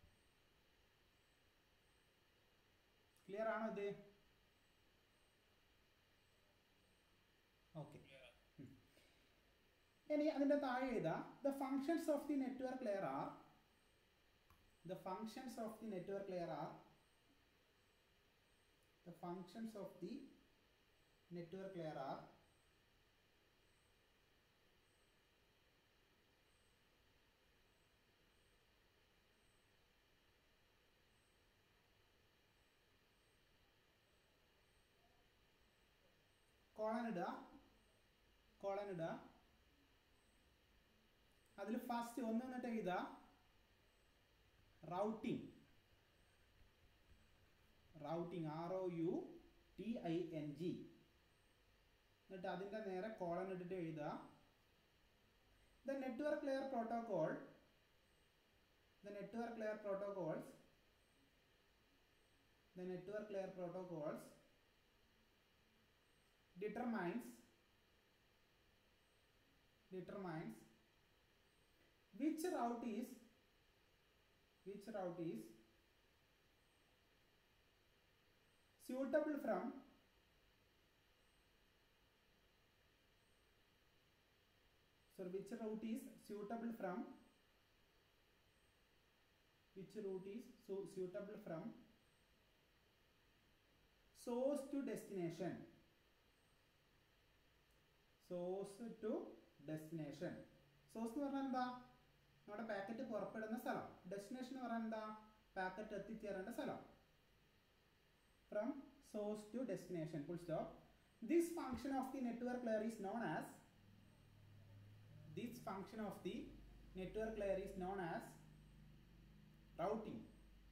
ക്ലിയർ ആണോ ഇത് ഓക്കെ ഇനി അതിന്റെ താഴെ എഴുതാ the functions of the network layer are the functions of the network layer are the functions of the network layer are colon ഇടുക കോളൻ ഇടുക അതിൽ ഫസ്റ്റ് ഒന്ന് എന്നിട്ട് എഴുതുക routing routing R O U T I N G എന്നിട്ട് അതിൻ്റെ നേരെ colon ഇട്ടിട്ട് എഴുതുക the network layer protocol the network layer protocols the network layer protocols determines determines which route is which route is suitable from so which route is suitable from which route is so suitable from source to destination source to destination source എന്ന് പറഞ്ഞാൽ എന്താ നമ്മുടെ packet പുറപ്പെടുന്ന സ്ഥലം destination എന്ന് പറഞ്ഞാൽ എന്താ packet എത്തിച്ചേരേണ്ട സ്ഥലം from source to destination full stop this function of the network layer is known as this function of the network layer is known as routing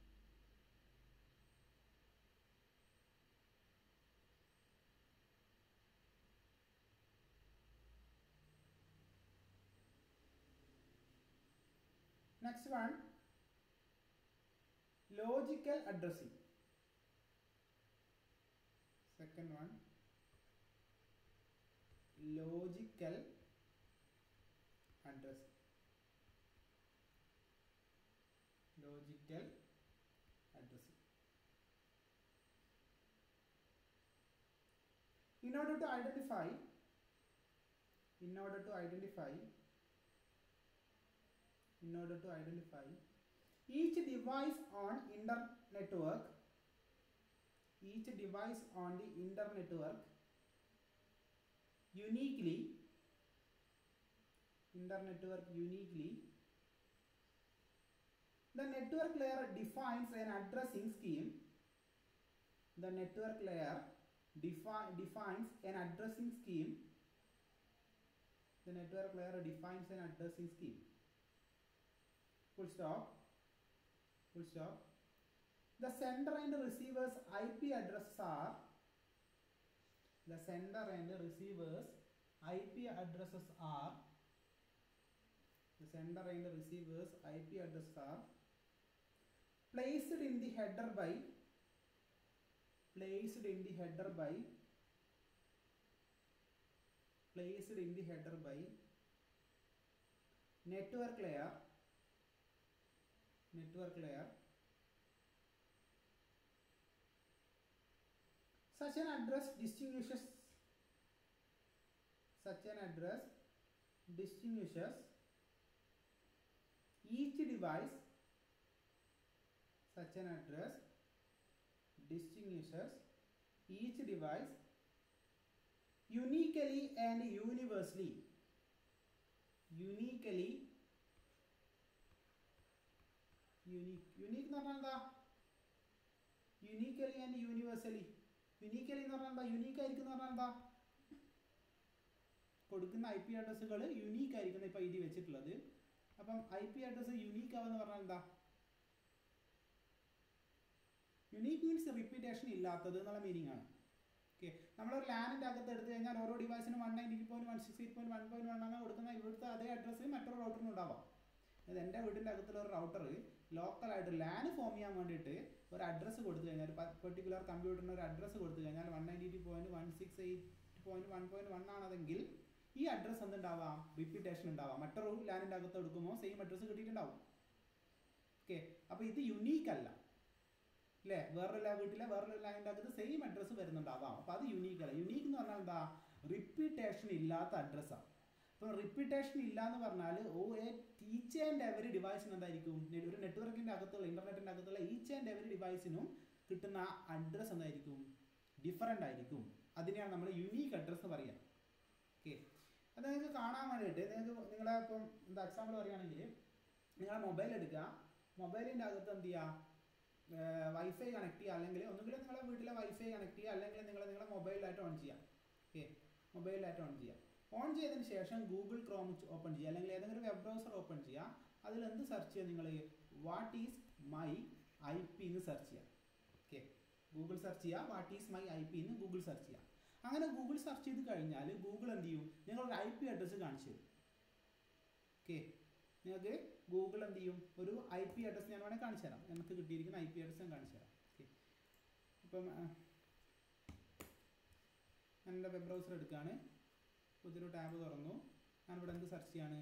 next one logical addressing second one logical addressing logical addressing in order to identify in order to identify in order to identify each device on inter network each device on the inter network uniquely inter network uniquely the network layer defines an addressing scheme the network layer defi- defines an addressing scheme the network layer defines an addressing scheme full stop full stop the sender and receiver's ip addresses are the sender and receiver's ip addresses are the sender and receiver's ip addresses are placed in the header by placed in the header by placed in the header by network layer network layer such an address distinguishes such an address distinguishes each device such an address distinguishes each device uniquely and universally uniquely unique unique എന്ന് പറഞ്ഞാൽ എന്താ uniquely and universally uniquely എന്ന് പറഞ്ഞാൽ എന്താ unique ആയിരിക്കും എന്ന് പറഞ്ഞാൽ എന്താ കൊടുക്കുന്ന ഐ പി അഡ്രസ്സുകൾ യുണീക്ക് ആയിരിക്കും ഇപ്പൊ എഴുതി വെച്ചിട്ടുള്ളത് അപ്പം ഐ പി അഡ്രസ്സ് യുണീക്ക് ആവെന്ന് പറഞ്ഞാൽ എന്താ യുണീക്ക് മീൻസ് റിപ്പീറ്റേഷൻ ഇല്ലാത്തത് എന്നുള്ള മീനിങ് ആണ് ഓക്കെ നമ്മളൊരു ലാനിൻ്റെ അകത്ത് എടുത്തു കഴിഞ്ഞാൽ ഓരോ ഡിവൈസിനും one ninety point one six eight point one point one ആണ് കൊടുക്കുന്ന ഇവിടുത്തെ അതേ അഡ്രസ്സ് മറ്റൊരു റൗട്ടറിനും ഉണ്ടാവാം അതായത് എൻ്റെ വീടിൻ്റെ അകത്തുള്ള ഒരു റൗട്ടർ ലോക്കലായിട്ട് ലാൻ ഫോം ചെയ്യാൻ വേണ്ടിയിട്ട് ഒരു അഡ്രസ്സ് കൊടുത്തു കഴിഞ്ഞാൽ ഒരു പെർട്ടിക്കുലർ കമ്പ്യൂട്ടറിന് ഒരു അഡ്രസ്സ് കൊടുത്തു കഴിഞ്ഞാൽ one ninety two point one six eight point one point one ആണതെങ്കിൽ ഈ അഡ്രസ്സ് എന്തുണ്ടാവാം റിപ്പീറ്റേഷൻ ഉണ്ടാവാം മറ്റൊരു ലാനിൻ്റെ അകത്ത് എടുക്കുമ്പോൾ സെയിം അഡ്രസ്സ് കിട്ടിയിട്ടുണ്ടാവും ഓക്കെ അപ്പോൾ ഇത് യുണീക്ക് അല്ല അല്ലേ വേറൊരു ലാ വീട്ടിലെ വേറൊരു ലാനിൻ്റെ അകത്ത് സെയിം അഡ്രസ്സ് വരുന്നുണ്ടാവാം അപ്പോൾ അത് യുണീക്ക് അല്ല യുണീക്ക് എന്ന് പറഞ്ഞാൽ എന്താ റിപ്പീറ്റേഷൻ ഇല്ലാത്ത അഡ്രസ്സാണ് അപ്പോൾ റിപ്പീറ്റേഷൻ ഇല്ല എന്ന് പറഞ്ഞാൽ ഓ എ ഈച്ച് ആൻഡ് എവറി ഡിവൈസിന് എന്തായിരിക്കും നെ- ഒരു നെറ്റ്വർക്കിൻ്റെ അകത്തുള്ള ഇൻ്റർനെറ്റിൻ്റെ അകത്തുള്ള ഈച്ച് ആൻഡ് എവറി ഡിവൈസിനും കിട്ടുന്ന അഡ്രസ്സ് എന്തായിരിക്കും ഡിഫറൻ്റ് ആയിരിക്കും അതിനെയാണ് നമ്മൾ യുണീക്ക് അഡ്രസ്സ് എന്ന് പറയുക ഓക്കെ അത് നിങ്ങൾക്ക് കാണാൻ വേണ്ടിയിട്ട് നിങ്ങൾക്ക് നിങ്ങളെ ഇപ്പം എന്താ എക്സാമ്പിൾ പറയുകയാണെങ്കിൽ നിങ്ങളെ മൊബൈൽ എടുക്കുക മൊബൈലിൻ്റെ അകത്ത് എന്ത് ചെയ്യുക വൈഫൈ കണക്ട് ചെയ്യുക അല്ലെങ്കിൽ ഒന്നുകിൽ നിങ്ങളെ വീട്ടിലെ വൈഫൈ കണക്ട് ചെയ്യുക അല്ലെങ്കിൽ നിങ്ങൾ നിങ്ങളുടെ മൊബൈലിലായിട്ട് ഓൺ ചെയ്യാം ഓക്കെ മൊബൈലിലായിട്ട് ഓൺ ചെയ്യാം ഓൺ ചെയ്തതിന് ശേഷം ഗൂഗിൾ ക്രോം ഓപ്പൺ ചെയ്യുക അല്ലെങ്കിൽ ഏതെങ്കിലും വെബ് ബ്രൗസർ ഓപ്പൺ ചെയ്യുക അതിൽ എന്ത് സെർച്ച് ചെയ്യുക നിങ്ങൾ what is my I P എന്ന് സെർച്ച് ചെയ്യുക ഓക്കെ ഗൂഗിൾ സെർച്ച് ചെയ്യുക what is my I P എന്ന് ഗൂഗിൾ സെർച്ച് ചെയ്യുക അങ്ങനെ ഗൂഗിൾ സെർച്ച് ചെയ്ത് കഴിഞ്ഞാൽ ഗൂഗിൾ എന്ത് ചെയ്യും നിങ്ങളൊരു ഐ പി അഡ്രസ്സ് കാണിച്ചു തരും ഓക്കെ നിങ്ങൾക്ക് ഗൂഗിൾ എന്ത് ചെയ്യും ഒരു ഐ പി അഡ്രസ്സ് ഞാൻ വേണമെങ്കിൽ കാണിച്ചു തരാം എനിക്ക് കിട്ടിയിരിക്കുന്ന ഐ പി അഡ്രസ്സ് ഞാൻ കാണിച്ചു തരാം ഓക്കെ ഇപ്പം ആ, ഞാൻ എൻ്റെ വെബ് ബ്രൗസർ എടുക്കുകയാണ് പുതിയൊരു ടാബ് തുറന്നു ഞാനിവിടെ എന്ത് സെർച്ച് ചെയ്യാണ്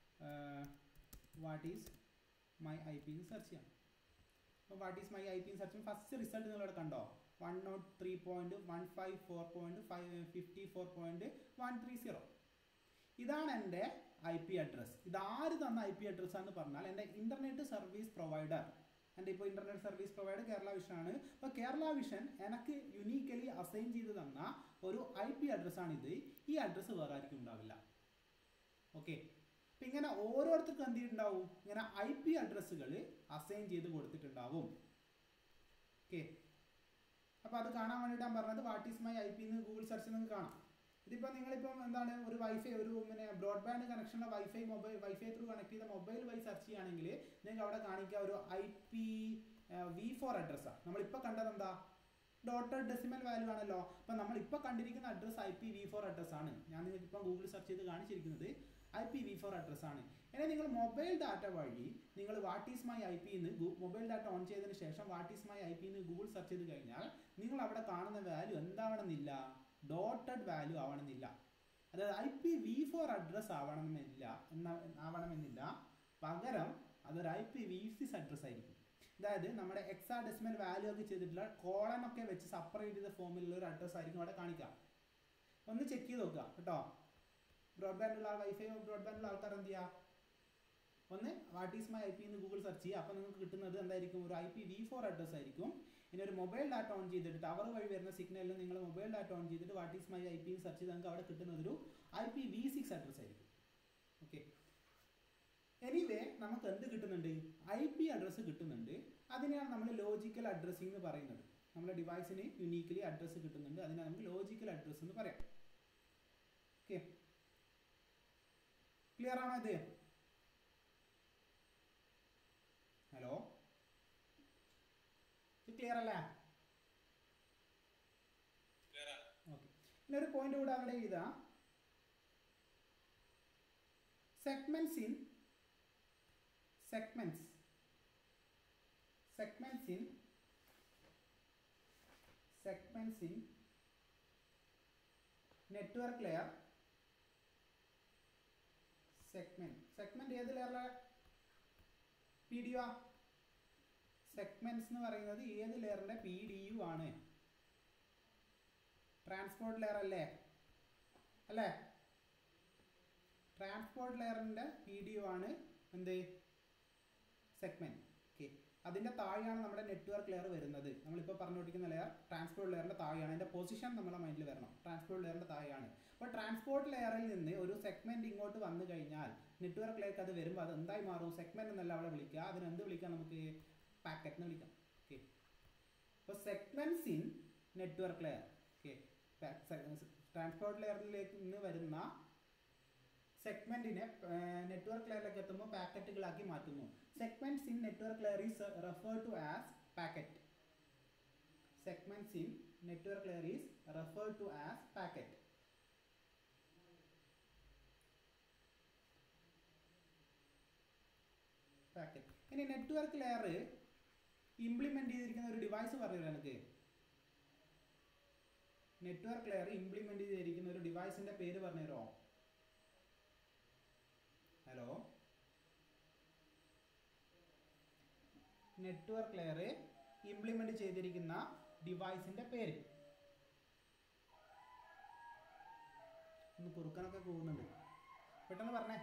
what is my I P എന്ന് സെർച്ച് ചെയ്യാം അപ്പോൾ what is my I P search first result നിങ്ങളിവിടെ കണ്ടോ one nought three point one five four point five fifty four point one three zero ഇതാണ് എൻ്റെ ഐ പി അഡ്രസ് ഇത് ആര് തന്ന ഐ പി അഡ്രസ് ആണെന്ന് പറഞ്ഞാൽ എൻ്റെ ഇൻ്റർനെറ്റ് സർവീസ് പ്രൊവൈഡർ എൻ്റെ ഇപ്പോൾ internet service provider Kerala vision ആണ് അപ്പോൾ കേരള വിഷൻ എനിക്ക് യുണീക്കലി അസൈൻ ചെയ്ത് തന്ന ഒരു ഐ പി അഡ്രസ്സാണിത് ഈ അഡ്രസ്സ് വേറെ ആർക്കും ഉണ്ടാവില്ല ഓക്കെ അപ്പം ഇങ്ങനെ ഓരോരുത്തർക്കും എന്ത് ചെയ്തിട്ടുണ്ടാവും ഇങ്ങനെ ഐ പി അഡ്രസ്സുകൾ അസൈൻ ചെയ്ത് കൊടുത്തിട്ടുണ്ടാവും ഓക്കെ അപ്പോൾ അത് കാണാൻ വേണ്ടിയിട്ട് ഞാൻ പറഞ്ഞത് what is my I P എന്ന് ഗൂഗിൾ സെർച്ച് നിങ്ങൾക്ക് കാണാം ഇതിപ്പോൾ നിങ്ങളിപ്പം എന്താണ് ഒരു വൈഫൈ ഒരു പിന്നെ ബ്രോഡ്ബാൻഡ് കണക്ഷനുള്ള wifi mobile wifi through connect ചെയ്ത മൊബൈൽ വഴി സെർച്ച് ചെയ്യുകയാണെങ്കിൽ നിങ്ങൾക്ക് അവിടെ കാണിക്കുക ഒരു ഐ പി വി ഫോർ അഡ്രസ്സാണ് നമ്മളിപ്പോൾ കണ്ടത് എന്താ ഡോട്ടഡ് ഡെസിമൽ വാല്യൂ ആണല്ലോ അപ്പം നമ്മളിപ്പോൾ കണ്ടിരിക്കുന്ന അഡ്രസ്സ് ഐ പി വി ഫോർ അഡ്രസ്സാണ് ഞാൻ നിങ്ങൾക്ക് ഇപ്പം ഗൂഗിൾ സെർച്ച് ചെയ്ത് കാണിച്ചിരിക്കുന്നത് ഐ പി വി ഫോർ അഡ്രസ്സാണ് ഇനി നിങ്ങൾ മൊബൈൽ ഡാറ്റ വഴി നിങ്ങൾ what is my I P എന്ന് മൊബൈൽ ഡാറ്റ ഓൺ ചെയ്തതിന് ശേഷം what is my I P എന്ന് ഗൂഗിൾ സെർച്ച് ചെയ്ത് കഴിഞ്ഞാൽ നിങ്ങൾ അവിടെ കാണുന്ന വാല്യൂ എന്താവണമെന്നില്ല ഡോട്ടഡ് വാല്യൂ ആവണമെന്നില്ല അതായത് I P V four address ആവണമെന്നില്ല എന്ന ആവണമെന്നില്ല പകരം അതൊരു I P V six address ആയിരിക്കും അതായത് നമ്മുടെ എക്സാ ഡെസിമൽ വാല്യൂ ഒക്കെ ചെയ്തിട്ടുള്ള കോളൻ ഒക്കെ വെച്ച് സെപ്പറേറ്റ് ചെയ്ത ഫോമിലുള്ള ഒരു അഡ്രസ് ആയിരിക്കും അവിടെ കാണിക്കുക ഒന്ന് ചെക്ക് ചെയ്ത് നോക്കുക കേട്ടോ ബ്രോഡ്ബാൻഡുള്ള വൈഫൈ ബ്രോഡ്ബാൻഡുള്ള ആൾക്കാർ എന്ത് ചെയ്യുക ഒന്ന് what is my I P എന്ന് ഗൂഗിൾ സെർച്ച് ചെയ്യുക അപ്പോൾ നിങ്ങൾക്ക് കിട്ടുന്നത് എന്തായിരിക്കും ഒരു I P V four address ആയിരിക്കും ഇനി ഒരു മൊബൈൽ ഡാറ്റ ഓൺ ചെയ്തിട്ട് ടവർ വഴി വരുന്ന സിഗ്നലിൽ നിങ്ങൾ മൊബൈൽ ഡാറ്റ ഓൺ ചെയ്തിട്ട് what is my I P എന്ന് സെർച്ച് ചെയ്ത് നിങ്ങൾക്ക് അവിടെ കിട്ടുന്നത് ഒരു I P V six address ആയിരിക്കും ഓക്കെ എനിവേ നമുക്ക് എന്ത് കിട്ടുന്നുണ്ട് ഐ പി അഡ്രസ്സ് കിട്ടുന്നുണ്ട് അതിനെയാണ് നമ്മൾ ലോജിക്കൽ അഡ്രസ്സിംഗ് എന്ന് പറയുന്നത് നമ്മുടെ ഡിവൈസിന് യുണീക്കലി അഡ്രസ്സ് കിട്ടുന്നുണ്ട് അതിനെ നമുക്ക് ലോജിക്കൽ അഡ്രസ്സ് എന്ന് പറയാം ഓക്കെ ക്ലിയർ ആണോ ഇത് ഹലോ ഇത് ക്ലിയർ അല്ലേ Clear ആണ്. ഓക്കെ പിന്നെ ഒരു പോയിന്റ് കൂടെ അവിടെ എഴുതാം segments in segments segments in segments in network layer segment segment ഏത് ലെയറിലെ പി ഡി ഒ സെഗ്മെന്റ്സ് എന്ന് പറയുന്നത് ഏത് ലെയറിന്റെ പി ഡി യു ആണ് ട്രാൻസ്പോർട്ട് ലെയർ അല്ലേ അല്ലേ ട്രാൻസ്പോർട്ട് ലെയറിന്റെ പി ഡി യു ആണ് എന്ത് സെഗ്മെന്റ് ഓക്കെ അതിന്റെ താഴെയാണ് നമ്മുടെ നെറ്റ്വർക്ക് ലെയർ വരുന്നത് നമ്മളിപ്പോൾ പറഞ്ഞുകൊണ്ടിരിക്കുന്ന ലെയർ ട്രാൻസ്പോർട്ട് ലെയറിന്റെ താഴെയാണ് അതിന്റെ പൊസിഷൻ നമ്മുടെ മൈൻഡിൽ വരണം ട്രാൻസ്പോർട്ട് ലെയറിന്റെ താഴെയാണ് അപ്പോൾ ട്രാൻസ്പോർട്ട് ലെയറിൽ നിന്ന് ഒരു സെഗ്മെന്റ് ഇങ്ങോട്ട് വന്നു കഴിഞ്ഞാൽ നെറ്റ്വർക്ക് ലെയർക്ക് അത് വരുമ്പോൾ അത് എന്തായി മാറും സെഗ്മെന്റ് എന്നല്ല അവിടെ വിളിക്കുക അതിന് എന്ത് വിളിക്കാം നമുക്ക് പാക്കറ്റ് എന്ന് വിളിക്കാം ഓക്കെ അപ്പോൾ സെഗ്മെന്റ്സ് in network layer okay transport ലെയറിലേക്ക് നിന്ന് വരുന്ന സെഗ്മെന്റിനെ നെറ്റ്വർക്ക് ലെയറിലേക്ക് എത്തുമ്പോൾ പാക്കറ്റുകളാക്കി മാറ്റുന്നു segments in network layer is refer to as packet segments in network layer is refer to as packet packet ഇനി നെറ്റ്വർക്ക് ലെയർ ഇംപ്ലിമെന്റ് ചെയ്തിരിക്കുന്ന ഒരു ഡിവൈസ് പറഞ്ഞു എനിക്ക് നെറ്റ്വർക്ക് ലെയർ ഇംപ്ലിമെന്റ് ചെയ്തിരിക്കുന്ന ഒരു ഡിവൈസിന്റെ പേര് പറഞ്ഞു തരുമോ ഹലോ നെറ്റ്വർക്ക് ലെയർ ഇംപ്ലിമെന്റ് ചെയ്തിരിക്കുന്ന ഡിവൈസിന്റെ പേര് ഒന്ന് കുറുക്കനൊക്കെ പോകുന്നുണ്ട് പെട്ടെന്ന് പറഞ്ഞേ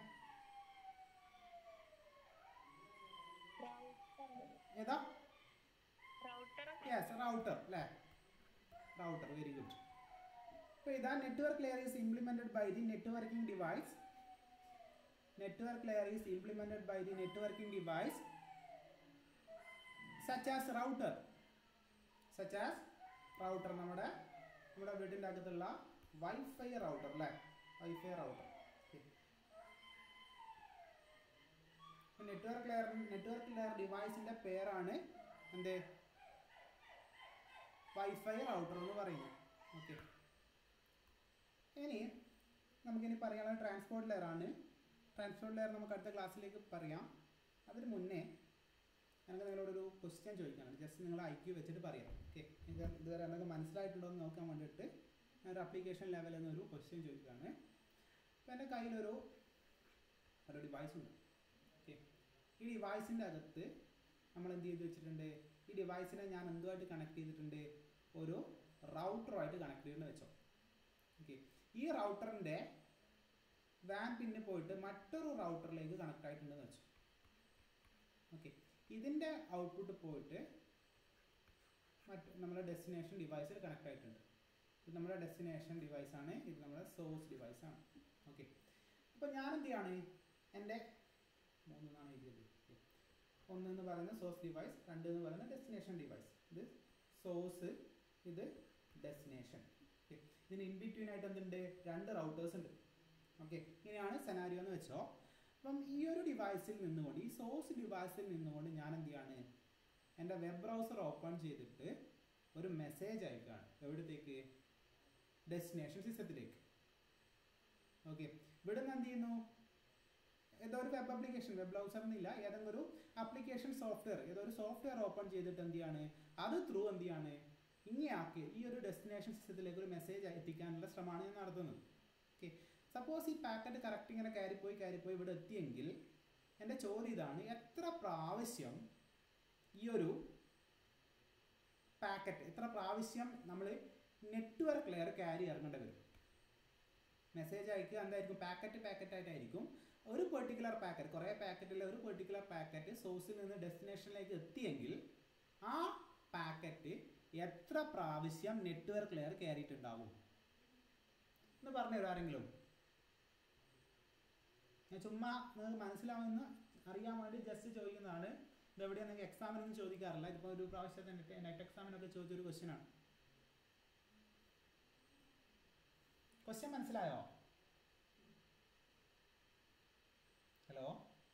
ഏതാ റൗട്ടർ യെസ് റൗട്ടർ അല്ലേ റൗട്ടർ വെരി ഗുഡ് അപ്പോൾ ഇതാ network layer is implemented by the networking device network layer is implemented by the networking device such as router such as router നമ്മുടെ നമ്മുടെ വീടിൻ്റെ അകത്തുള്ള വൈഫൈ റൗട്ടർ അല്ലേ wifi router network layer network layer ഡിവൈസിന്റെ പേരാണ് എന്ത് വൈഫൈ റൗട്ടർ എന്ന് പറയുന്നത് ഓക്കെ ഇനി നമുക്കിനി പറയാനുള്ള ട്രാൻസ്പോർട്ട് ലെയർ ആണ് ട്രാൻസ്പോർട്ട് ലെയർ നമുക്ക് അടുത്ത ക്ലാസ്സിലേക്ക് പറയാം അതിന് മുന്നേ എനിക്ക് നിങ്ങളോടൊരു ക്വസ്റ്റ്യൻ ചോദിക്കാനുണ്ട് ജസ്റ്റ് നിങ്ങൾ ഐ ക്യൂ വെച്ചിട്ട് പറയാം ഓക്കെ ഇത് ഇതുവരെ എന്തൊക്കെ മനസ്സിലായിട്ടുണ്ടോ എന്ന് നോക്കാൻ വേണ്ടിയിട്ട് ഞാനൊരു അപ്ലിക്കേഷൻ ലെവലിൽ നിന്ന് ഒരു ക്വസ്റ്റ്യൻ ചോദിക്കുകയാണ് അപ്പോൾ എൻ്റെ കയ്യിലൊരു ഒരു ഡിവൈസ് ഉണ്ട് ഓക്കെ ഈ ഡിവൈസിൻ്റെ അകത്ത് നമ്മൾ എന്ത് ചെയ്ത് വെച്ചിട്ടുണ്ട് ഈ ഡിവൈസിനെ ഞാൻ എന്തുമായിട്ട് കണക്ട് ചെയ്തിട്ടുണ്ട് ഒരു റൗട്ടറുമായിട്ട് കണക്ട് ചെയ്തെന്ന് വെച്ചോ ഓക്കെ ഈ റൗട്ടറിൻ്റെ വാൻ പിന്നെ പോയിട്ട് മറ്റൊരു റൗട്ടറിലേക്ക് കണക്ട് ആയിട്ടുണ്ടെന്ന് വെച്ചു ഓക്കെ ഇതിൻ്റെ ഔട്ട്പുട്ട് പോയിട്ട് മറ്റ് നമ്മുടെ ഡെസ്റ്റിനേഷൻ ഡിവൈസിൽ കണക്ട് ആയിട്ടുണ്ട് ഇത് നമ്മുടെ ഡെസ്റ്റിനേഷൻ ഡിവൈസാണ് ഇത് നമ്മുടെ സോഴ്സ് ഡിവൈസാണ് ഓക്കെ അപ്പോൾ ഞാൻ എന്ത് ചെയ്യാണ് എൻ്റെ മൂന്നെന്നാണ് എഴുതിയത് Okay. ഒന്ന് എന്ന് പറയുന്നത് സോഴ്സ് ഡിവൈസ് രണ്ട് എന്ന് പറയുന്നത് ഡെസ്റ്റിനേഷൻ ഡിവൈസ് ഇത് സോഴ്സ് ഇത് ഡെസ്റ്റിനേഷൻ ഓക്കെ ഇതിന് ഇൻ ബിറ്റ്വീൻ ആയിട്ട് എന്തുണ്ട് രണ്ട് റൗട്ടേഴ്സ് ഉണ്ട് ഓക്കെ ഇങ്ങനെയാണ് സെനാരിയോ എന്ന് വെച്ചോ അപ്പം ഈ ഒരു ഡിവൈസിൽ നിന്നുകൊണ്ട് ഈ സോഴ്സ് ഡിവൈസിൽ നിന്നുകൊണ്ട് ഞാൻ എന്ത് ചെയ്യാണ് എൻ്റെ വെബ് ബ്രൗസർ ഓപ്പൺ ചെയ്തിട്ട് ഒരു മെസ്സേജ് അയക്കുകയാണ് എവിടത്തേക്ക് ഡെസ്റ്റിനേഷൻ സിസ്റ്റത്തിലേക്ക് ഓക്കെ ഇവിടെ നിന്ന് എന്ത് ചെയ്യുന്നു ഏതോ ഒരു വെബ് ആപ്ലിക്കേഷൻ വെബ് ബ്രൗസർ എന്നില്ല ഏതെങ്കിലും ഒരു ആപ്ലിക്കേഷൻ സോഫ്റ്റ്വെയർ ഏതോ ഒരു സോഫ്റ്റ്വെയർ ഓപ്പൺ ചെയ്തിട്ട് എന്ത് ചെയ്യാണ് അത് ത്രൂ എന്ത് ചെയ്യാണ് ഇങ്ങനെയാക്കി ഈ ഒരു ഡെസ്റ്റിനേഷൻ സിസ്റ്റത്തിലേക്ക് ഒരു മെസ്സേജ് എത്തിക്കാനുള്ള ശ്രമമാണ് ഞാൻ നടത്തുന്നത് ഓക്കെ സപ്പോസ് ഈ പാക്കറ്റ് കറക്റ്റ് ഇങ്ങനെ കയറിപ്പോയി കയറിപ്പോയി ഇവിടെ എത്തിയെങ്കിൽ എൻ്റെ ചോദ്യം ഇതാണ് എത്ര പ്രാവശ്യം ഈ ഒരു പാക്കറ്റ് എത്ര പ്രാവശ്യം നമ്മൾ നെറ്റ്വർക്ക് ലെയർ ക്യാരി ഇറങ്ങേണ്ടി വരും മെസ്സേജ് അയക്കുക എന്തായിരിക്കും പാക്കറ്റ് പാക്കറ്റ് ആയിട്ടായിരിക്കും ഒരു പെർട്ടിക്കുലർ പാക്കറ്റ് കുറേ പാക്കറ്റിലെ ഒരു പെർട്ടിക്കുലർ പാക്കറ്റ് സോഴ്സിൽ നിന്ന് ഡെസ്റ്റിനേഷനിലേക്ക് എത്തിയെങ്കിൽ ആ പാക്കറ്റ് എത്ര പ്രാവശ്യം നെറ്റ്വർക്ക് ലെയർ കയറിയിട്ടുണ്ടാവും എന്ന് പറഞ്ഞു തരും ആരെങ്കിലും ഞാൻ ചുമ്മാ നിങ്ങൾക്ക് മനസ്സിലാവുമെന്ന് അറിയാൻ വേണ്ടി ജസ്റ്റ് ചോദിക്കുന്നതാണ് ഇതെവിടെയാണ് നിങ്ങൾക്ക് എക്സാമിനൊന്നും ചോദിക്കാറില്ല ഇതിപ്പോൾ ഒരു പ്രാവശ്യത്തെ നെറ്റ് നെറ്റ് എക്സാമിനൊക്കെ ചോദിച്ചൊരു ക്വസ്റ്റ്യൻ ആണ് ക്വസ്റ്റ്യൻ മനസ്സിലായോ ഹലോ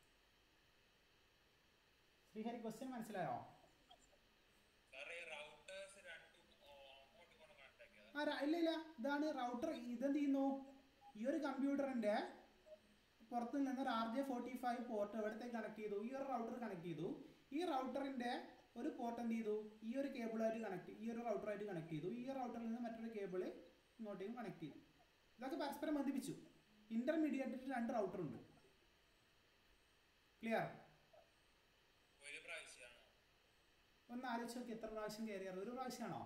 ശ്രീഹരി ക്വസ്റ്റ്യൻ മനസ്സിലായോ സാറേ റൗട്ടേഴ്സ് രണ്ടും ഓ, അങ്ങോട്ടും ഇങ്ങോട്ടും കണക്ട് ആക്കിയതാ ആ ര- ഇല്ല ഇല്ല ഇതാണ് റൗട്ടർ ഇതെന്ത് ചെയ്യുന്നു ഈ ഒരു കമ്പ്യൂട്ടറിന്റെ പുറത്ത് നിന്ന് ഒരു R J forty five port എവിടത്തേക്ക് കണക്ട് ചെയ്തു ഈ ഒരു റൗട്ടർ കണക്ട് ചെയ്തു ഈ റൗട്ടറിന്റെ ഒരു പോർട്ട് എന്ത് ചെയ്തു ഈ ഒരു കേബിളായിട്ട് കണക്ട് ഈ ഒരു റൗട്ടറായിട്ട് കണക്ട് ചെയ്തു ഈ റൗട്ടറിൽ നിന്ന് മറ്റൊരു കേബിൾ ഇങ്ങോട്ടേക്കും കണക്ട് ചെയ്തു ഇതൊക്കെ പരസ്പരം ബന്ധിപ്പിച്ചു ഇന്റർമീഡിയറ്റ് രണ്ട് റൗട്ടർ ഉണ്ട് ക്ലിയർ ഒരു പ്രാവശ്യമാണോ ഒന്ന് ആലോചിച്ച് നോക്കി എത്ര പ്രാവശ്യം കയറിയാറ് ഒരു പ്രാവശ്യമാണോ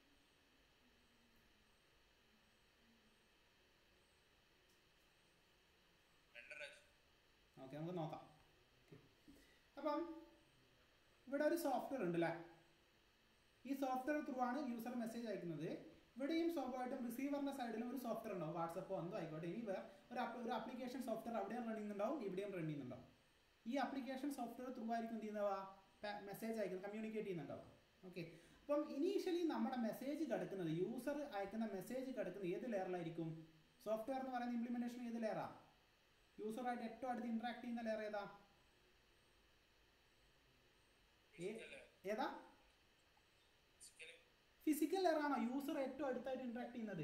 രണ്ട് പ്രാവശ്യം ഓക്കെ നമുക്ക് നോക്കാം Okay. അപ്പം ഇവിടെ ഒരു സോഫ്റ്റ്വെയർ ഉണ്ട് അല്ലേ ഈ സോഫ്റ്റ്വെയർ ത്രൂ ആണ് യൂസർ മെസ്സേജ് അയക്കുന്നത് ഇവിടെയും സ്വാഭാവികമായിട്ടും റിസീവറിന്റെ സൈഡിലും ഒരു സോഫ്റ്റ്വെയർ ഉണ്ടാവും വാട്സപ്പോ എന്തോ ആയിക്കോട്ടെ ഇനി വേറെ ഒരു app- ഒരു ആപ്ലിക്കേഷൻ സോഫ്റ്റ്വെയർ അവിടെയും റൺ ചെയ്യുന്നുണ്ടാവും ഇവിടെയും റൺ ചെയ്യുന്നുണ്ടാവും ഈ ആപ്ലിക്കേഷൻ സോഫ്റ്റ്വെയർ ത്രൂ ആയിരിക്കും എന്ത് ചെയ്യുന്നവ മെസ്സേജ് അയക്കുന്നത് കമ്മ്യൂണിക്കേറ്റ് ചെയ്യുന്നുണ്ടാവും ഓക്കെ അപ്പം ഇനീഷ്യലി നമ്മുടെ മെസ്സേജ് കിടക്കുന്നത് യൂസർ അയക്കുന്ന മെസ്സേജ് കിടക്കുന്നത് ഏത് ലെയറിലായിരിക്കും സോഫ്റ്റ്വെയർ എന്ന് പറയുന്ന ഇംപ്ലിമെന്റേഷൻ ഏത് ലെയറാ യൂസറായിട്ട് ഏറ്റവും അടുത്ത് ഇന്ററാക്ട് ചെയ്യുന്ന ലെയർ ഏതാ ഏ- ഏതാ ഫിസിക്കലി ഫിസിക്കൽ ലെയർ ആണോ യൂസർ ഏറ്റവും അടുത്തായിട്ട് ഇന്ററാക്ട് ചെയ്യുന്നത്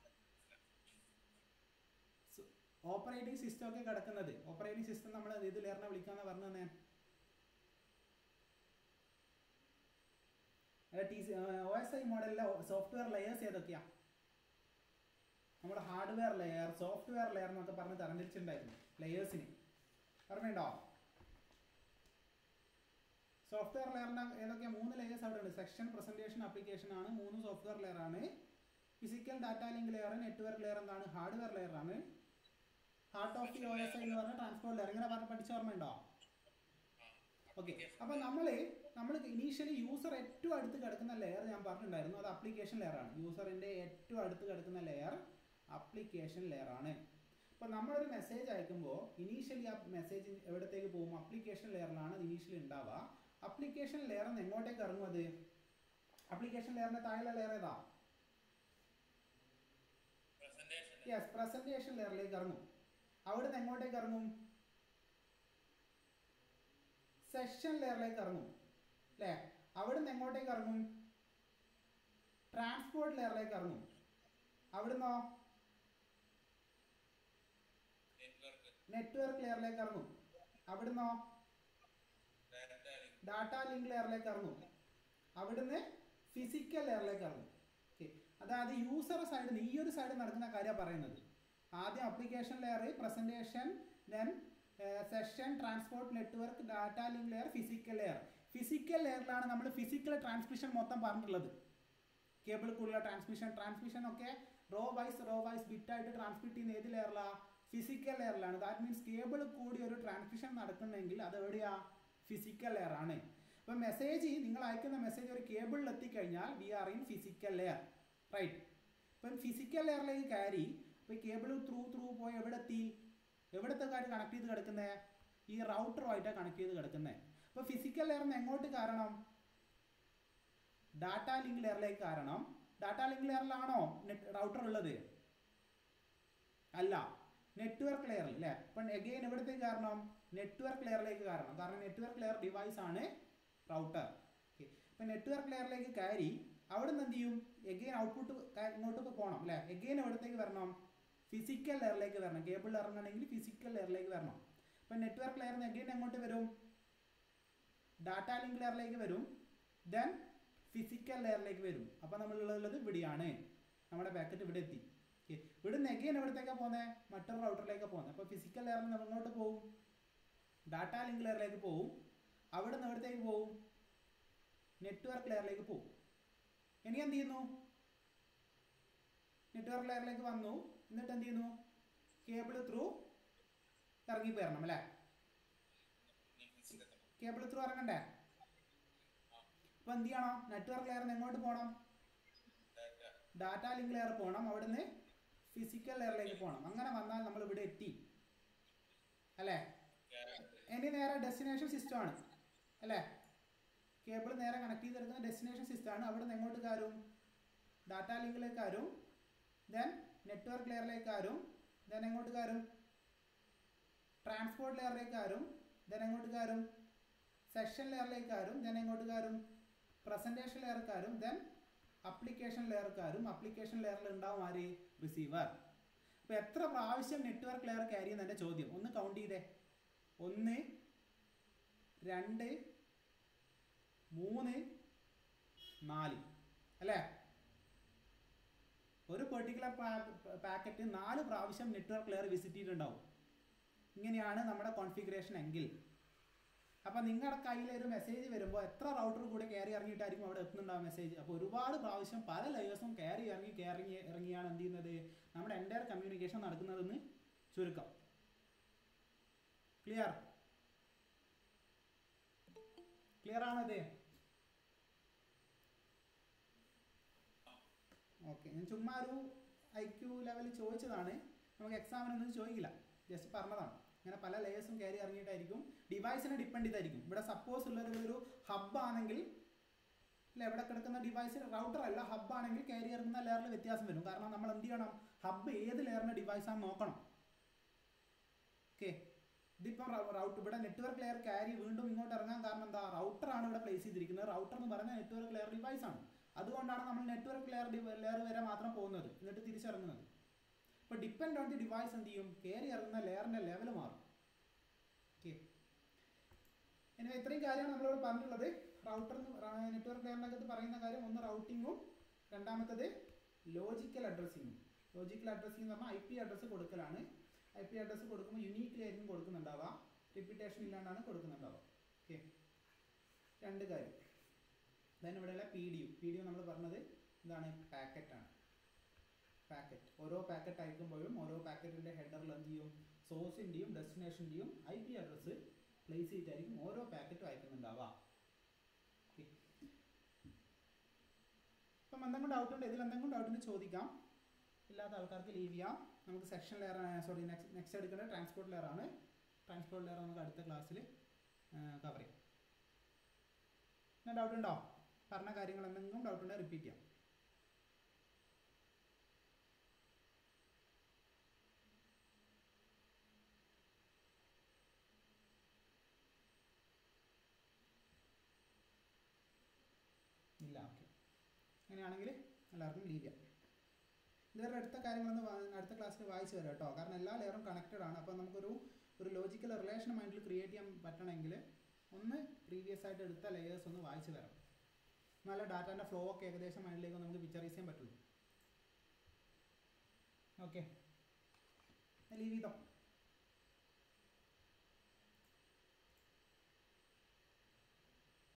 ഓപ്പറേറ്റിംഗ് സിസ്റ്റം ഒക്കെ കിടക്കുന്നത് ഓപ്പറേറ്റിംഗ് സിസ്റ്റം നമ്മൾ ഏത് ലെയറിനെ വിളിക്കാന്ന് പറഞ്ഞു തന്നെ ഒ എസ് ഐ മോഡലിലെ സോഫ്റ്റ്വെയർ ലെയേഴ്സ് ഏതൊക്കെയാ നമ്മുടെ ഹാർഡ്വെയർ ലെയർ സോഫ്റ്റ്വെയർ ലെയർ എന്നൊക്കെ പറഞ്ഞ് തരംതിരിച്ചിട്ടുണ്ടായിരുന്നു ലെയേഴ്സിന് ഓർമ്മയുണ്ടോ സോഫ്റ്റ്വെയർ ലെയറിന്റെ ഏതൊക്കെയാ മൂന്ന് ലെയേഴ്സ് അവിടെ ഉണ്ട് സെക്ഷൻ പ്രസന്റേഷൻ ആപ്ലിക്കേഷൻ ആണ് മൂന്ന് സോഫ്റ്റ്വെയർ ലെയർ ആണ് physical data link layer network layer എന്താണ് ഹാർഡ്വെയർ ലെയർ ആണ് heart of the O S I എന്ന് പറഞ്ഞ ട്രാൻസ്പോർട്ട് ലെയർ ഇങ്ങനെ പറഞ്ഞ് പഠിച്ച ഓർമ്മയുണ്ടോ ഓക്കെ അപ്പൊ നമ്മള് നമ്മൾ ഇനീഷ്യലി യൂസർ ഏറ്റവും അടുത്ത് കിടക്കുന്ന ലെയർ ഞാൻ പറഞ്ഞിട്ടുണ്ടായിരുന്നു അത് അപ്ലിക്കേഷൻ ലെയർ ആണ് യൂസറിന്റെ ഏറ്റവും അടുത്ത് കിടക്കുന്ന ലെയർ അപ്ലിക്കേഷൻ ലെയർ ആണ് അപ്പോൾ നമ്മളൊരു മെസ്സേജ് അയക്കുമ്പോൾ ഇനീഷ്യലി ആ മെസ്സേജ് എവിടത്തേക്ക് പോകും അപ്ലിക്കേഷൻ ലെയറിലാണ് അത് ഇനീഷ്യലി ഉണ്ടാവുക അപ്ലിക്കേഷൻ ലെയർ നിന്ന് എങ്ങോട്ടേക്ക് ഇറങ്ങും അത് അപ്ലിക്കേഷൻ ലെയറിന്റെ താഴെ ലെയർ ഏതാ പ്രസന്റേഷൻ യെസ് പ്രസന്റേഷൻ ലെയറിലേക്ക് ഇറങ്ങും അവിടുന്ന് എങ്ങോട്ടേക്ക് ഇറങ്ങും സെഷൻ ലെയറിലേക്ക് ഇറങ്ങും അല്ലേ അവിടുന്ന് എങ്ങോട്ടേക്ക് ഇറങ്ങും ട്രാൻസ്പോർട്ട് ലെയറിലേക്ക് ഇറങ്ങും അവിടുന്നോ നെറ്റ്വർക്ക് നെറ്റ്വർക്ക് ലെയറിലേക്ക് ഇറങ്ങും അവിടുന്നോ ഡാറ്റ ഡാറ്റ ലിങ്ക് ലെയറിലേക്ക് ഇറങ്ങും അവിടുന്ന് ഫിസിക്കൽ ലെയറിലേക്ക് ഇറങ്ങും ഓക്കെ അതായത് യൂസർ സൈഡിൽ ഈ ഒരു സൈഡിൽ നടക്കുന്ന കാര്യമാണ് പറയുന്നത് ആദ്യം application layer presentation then session transport network data link layer physical layer physical ലെയറിലാണ് നമ്മൾ ഫിസിക്കൽ ട്രാൻസ്മിഷൻ മൊത്തം പറഞ്ഞിട്ടുള്ളത് കേബിൾ കൂടിയുള്ള ട്രാൻസ്മിഷൻ ട്രാൻസ്മിഷൻ ഒക്കെ റോ വൈസ് റോ വൈസ് ബിറ്റായിട്ട് ട്രാൻസ്മിറ്റ് ചെയ്യുന്ന ഏത് ലെയറിലാണ് ഫിസിക്കൽ ലെയറിലാണ് ദാറ്റ് മീൻസ് കേബിൾ കൂടി ഒരു ട്രാൻസ്മിഷൻ നടക്കുന്നെങ്കിൽ അത് എവിടെയാ ഫിസിക്കൽ ലെയർ ആണ് അപ്പം മെസ്സേജ് നിങ്ങൾ അയക്കുന്ന മെസ്സേജ് ഒരു കേബിളിൽ എത്തിക്കഴിഞ്ഞാൽ we are in physical layer right ഇപ്പം ഫിസിക്കൽ ലെയറിലേക്ക് കയറി ഇപ്പം കേബിൾ ത്രൂ ത്രൂ പോയി എവിടെ എത്തി എവിടത്തെ കാര്യം കണക്ട് ചെയ്ത് കിടക്കുന്നത് ഈ റൗട്ടറുമായിട്ടാണ് കണക്ട് ചെയ്ത് കിടക്കുന്നത് അപ്പോൾ ഫിസിക്കൽ ലെയറിൽ നിന്ന് എങ്ങോട്ട് കാരണം ഡാറ്റ ലിങ്ക് ലെയറിലേക്ക് കാരണം ഡാറ്റ ലിങ്ക് ലെയറിലാണോ നെറ്റ് റൗട്ടർ ഉള്ളത് അല്ല നെറ്റ്വർക്ക് ലെയറിൽ അല്ലേ അപ്പം എഗെയിൻ എവിടത്തേക്ക് കാരണം നെറ്റ്വർക്ക് ലെയറിലേക്ക് കാരണം കാരണം നെറ്റ്വർക്ക് ലെയർ ഡിവൈസ് ആണ് റൗട്ടർ ഓക്കെ അപ്പം നെറ്റ്വർക്ക് ലെയറിലേക്ക് കയറി അവിടെ നിന്ന് എന്ത് ചെയ്യും എഗെയിൻ ഔട്ട്പുട്ട് ഇങ്ങോട്ട് പോകണം അല്ലേ എഗെയിൻ എവിടത്തേക്ക് വരണം ഫിസിക്കൽ ലെയറിലേക്ക് വരണം കേബിൾ ഇറങ്ങണമെങ്കിൽ ഫിസിക്കൽ ലെയറിലേക്ക് വരണം അപ്പം നെറ്റ്വർക്ക് ലെയറിൽ നിന്ന് എഗെയിൻ എങ്ങോട്ട് വരും ഡാറ്റ ലിങ്ക് ലെയറിലേക്ക് വരും ദെൻ ഫിസിക്കൽ ലെയറിലേക്ക് വരും അപ്പോൾ നമ്മളുള്ളത് ഇവിടെയാണ് നമ്മുടെ പാക്കറ്റ് ഇവിടെ എത്തി ഓക്കെ ഇവിടെ നിന്ന് എഗെയിൻ എവിടത്തേക്കാണ് പോകുന്നത് മറ്റൊരു റൗട്ടറിലേക്ക് പോകുന്നത് അപ്പോൾ ഫിസിക്കൽ ലെയറിൽ നിന്ന് എങ്ങോട്ട് പോകും ഡാറ്റ ലിങ്ക് ലെയറിലേക്ക് പോകും അവിടെ നിന്ന് എവിടത്തേക്ക് പോകും നെറ്റ്വർക്ക് ലെയറിലേക്ക് പോകും ഇനി എന്ത് ചെയ്യുന്നു നെറ്റ്വർക്ക് ലെയറിലേക്ക് വന്നു എന്നിട്ട് എന്ത് ചെയ്യുന്നു കേബിൾ ത്രൂ ഇറങ്ങി പോരണം അല്ലേ കേബിൾ ത്രൂ ഇറങ്ങണ്ടേ അപ്പൊ എന്ത് ചെയ്യണം നെറ്റ്വർക്ക് ലെയറിൽ നിന്ന് എങ്ങോട്ട് പോകണം ഡാറ്റ ലിങ്ക് ലെയർ പോകണം അവിടുന്ന് ഫിസിക്കൽ ലെയറിലേക്ക് പോകണം അങ്ങനെ വന്നാൽ നമ്മൾ ഇവിടെ എത്തി അല്ലേ ഇനി നേരെ ഡെസ്റ്റിനേഷൻ സിസ്റ്റം ആണ് അല്ലേ കേബിൾ നേരെ കണക്ട് ചെയ്തെടുക്കുന്ന ഡെസ്റ്റിനേഷൻ സിസ്റ്റം ആണ് അവിടെ നിന്ന് എങ്ങോട്ട് കയറും ഡാറ്റ ലിങ്കിലേക്ക് കയറും ദെൻ നെറ്റ്വർക്ക് ലെയറിലേക്ക് കയറും ദെൻ എങ്ങോട്ട് കയറും ട്രാൻസ്പോർട്ട് ലെയറിലേക്ക് കയറും ദെൻ എങ്ങോട്ട് കയറും സെഷൻ ലെയറിലേക്ക് കയറും ദെൻ എങ്ങോട്ട് കയറും പ്രസന്റേഷൻ ലെയർ കയറും ദെൻ അപ്ലിക്കേഷൻ ലെയർ കയറും അപ്ലിക്കേഷൻ ലെയറിൽ ഉണ്ടാവും ആര് റിസീവർ അപ്പോൾ എത്ര പ്രാവശ്യം നെറ്റ്വർക്ക് ലെയർ കയറി എന്നെ ചോദ്യം ഒന്ന് കൗണ്ട് ചെയ്തേ ഒന്ന് രണ്ട് മൂന്ന് നാല് അല്ലേ ഒരു പെർട്ടിക്കുലർ പാക്കറ്റ് നാല് പ്രാവശ്യം നെറ്റ്വർക്ക് ലെയർ വിസിറ്റ് ചെയ്തിട്ടുണ്ടാവും ഇങ്ങനെയാണ് നമ്മുടെ കോൺഫിഗറേഷൻ എങ്കിൽ അപ്പോൾ നിങ്ങളുടെ കയ്യിൽ ഒരു മെസ്സേജ് വരുമ്പോൾ എത്ര റൗട്ടർ കൂടെ കയറി ഇറങ്ങിയിട്ടായിരിക്കും അവിടെ എത്തുന്നുണ്ടാവും മെസ്സേജ് അപ്പോൾ ഒരുപാട് പ്രാവശ്യം പല ലെയേഴ്സും കയറി ഇറങ്ങി കയറി ഇറങ്ങിയാണ് എന്ത് ചെയ്യുന്നത് നമ്മുടെ എൻ്റെ കമ്മ്യൂണിക്കേഷൻ നടക്കുന്നതെന്ന് ചുരുക്കം ക്ലിയർ ക്ലിയർ ആണത് ഓക്കെ ഞാൻ ചുമ്മാ ഒരു ഐ ക്യു ലെവൽ ചോദിച്ചതാണ് നമുക്ക് എക്സാമിനൊന്നും ചോദിക്കില്ല ജസ്റ്റ് പറഞ്ഞതാണ് അങ്ങനെ പല ലെയേഴ്സും കയറി ഇറങ്ങിയിട്ടായിരിക്കും ഡിവൈസിനെ ഡിപ്പെൻഡ് ചെയ്തായിരിക്കും ഇവിടെ സപ്പോസ് ഉള്ളത് ഒരു ഹബ് ആണെങ്കിൽ അല്ല ഇവിടെ കിടക്കുന്ന ഡിവൈസ് റൗട്ടർ അല്ല ഹബ് ആണെങ്കിൽ കയറി ഇറങ്ങുന്ന ലെയറിൽ വ്യത്യാസം വരും കാരണം നമ്മൾ എന്ത് ചെയ്യണം ഹബ് ഏത് ലെയറിൻ്റെ ഡിവൈസാണെന്ന് നോക്കണം ഓക്കെ ഇതിപ്പം റൗട്ട് ഇവിടെ നെറ്റ്വർക്ക് ലെയർ ക്യാരി വീണ്ടും ഇങ്ങോട്ട് ഇറങ്ങാൻ കാരണം എന്താ റൗട്ടറാണ് ഇവിടെ പ്ലേസ് ചെയ്തിരിക്കുന്നത് റൗട്ടർ എന്ന് പറയുന്നത് നെറ്റ്വർക്ക് ലെയർ ഡിവൈസ് ആണ് അതുകൊണ്ടാണ് നമ്മൾ നെറ്റ്വർക്ക് ലെയർ ലെയർ വരെ മാത്രം പോകുന്നത് എന്നിട്ട് തിരിച്ചിറങ്ങുന്നത് ഇപ്പോൾ ഡിപ്പെൻഡ് ഓൺ ദി ഡിവൈസ് എന്ത് ചെയ്യും കയറി ഇറങ്ങുന്ന ലെയറിൻ്റെ ലെവൽ മാറും ഓക്കെ ഇനി ഇത്രയും കാര്യമാണ് നമ്മളിവിടെ പറഞ്ഞിട്ടുള്ളത് റൗട്ടർ നെറ്റ്വർക്ക് ലെയറിനകത്ത് പറയുന്ന കാര്യം ഒന്ന് റൗട്ടിങ്ങും രണ്ടാമത്തത് ലോജിക്കൽ അഡ്രസ്സിങ്ങും ലോജിക്കൽ അഡ്രസ്സിംഗ് എന്ന് പറഞ്ഞാൽ ഐ പി അഡ്രസ്സ് കൊടുക്കലാണ് ഐ പി അഡ്രസ്സ് കൊടുക്കുമ്പോൾ യുണീക്ലി ആയിരിക്കും കൊടുക്കുന്നുണ്ടാവുക റിപ്പീറ്റേഷൻ ഇല്ലാണ്ടാണ് കൊടുക്കുന്നുണ്ടാവുക ഓക്കെ രണ്ട് കാര്യം ദെൻ ഇവിടെയുള്ള P D U P D U നമ്മൾ പറഞ്ഞത് എന്താണ് പാക്കറ്റാണ് പാക്കറ്റ് ഓരോ പാക്കറ്റ് അയക്കുമ്പോഴും ഓരോ പാക്കറ്റിൻ്റെ ഹെഡറിൽ എന്ത് ചെയ്യും സോഴ്സിൻ്റെയും ഡെസ്റ്റിനേഷൻ്റെയും ഐ പി അഡ്രസ്സ് പ്ലേസ് ചെയ്തിട്ടായിരിക്കും ഓരോ പാക്കറ്റും അയക്കുന്നുണ്ടാവുക ഓക്കെ ഇപ്പം എന്തെങ്കിലും ഡൗട്ട് ഉണ്ട് ഇതിൽ എന്തെങ്കിലും ഡൗട്ട് ഉണ്ട് ചോദിക്കാം ഇല്ലാത്ത ആൾക്കാർക്ക് ലീവ് ചെയ്യാം നമുക്ക് section layer sorry next next എടുക്കേണ്ടത് ട്രാൻസ്പോർട്ട് ലെയർ ആണ് ട്രാൻസ്പോർട്ട് ലെയർ നമുക്ക് അടുത്ത ക്ലാസ്സിൽ കവർ ചെയ്യാം പിന്നെ ഡൗട്ട് ഉണ്ടോ പറഞ്ഞ കാര്യങ്ങൾ എന്തെങ്കിലും ഡൗട്ട് ഉണ്ടെങ്കിൽ റിപ്പീറ്റ് ചെയ്യാം ഇല്ല ഓക്കെ അങ്ങനെയാണെങ്കിൽ എല്ലാവർക്കും ലീവ് ചെയ്യാം ഇതുവരെ അടുത്ത കാര്യങ്ങളൊന്ന് വാ- അടുത്ത ക്ലാസ്സിൽ വായിച്ചു വരാം കേട്ടോ കാരണം എല്ലാ ലെയറും കണക്റ്റഡ് ആണ് അപ്പോൾ നമുക്കൊരു ഒരു ലോജിക്കൽ റിലേഷൻ മൈൻഡിൽ ക്രിയേറ്റ് ചെയ്യാൻ പറ്റണമെങ്കിൽ ഒന്ന് പ്രീവിയസ് ആയിട്ട് എടുത്ത ലെയേഴ്സ് ഒന്ന് വായിച്ചു വരാം എന്നാലേ ഡാറ്റാൻ്റെ ഫ്ലോ ഒക്കെ ഏകദേശം മൈൻഡിലേക്ക് നമുക്ക് പിക്ചറൈസ് ചെയ്യാൻ പറ്റുള്ളൂ ഓക്കെ ലീവ് ചെയ്തോ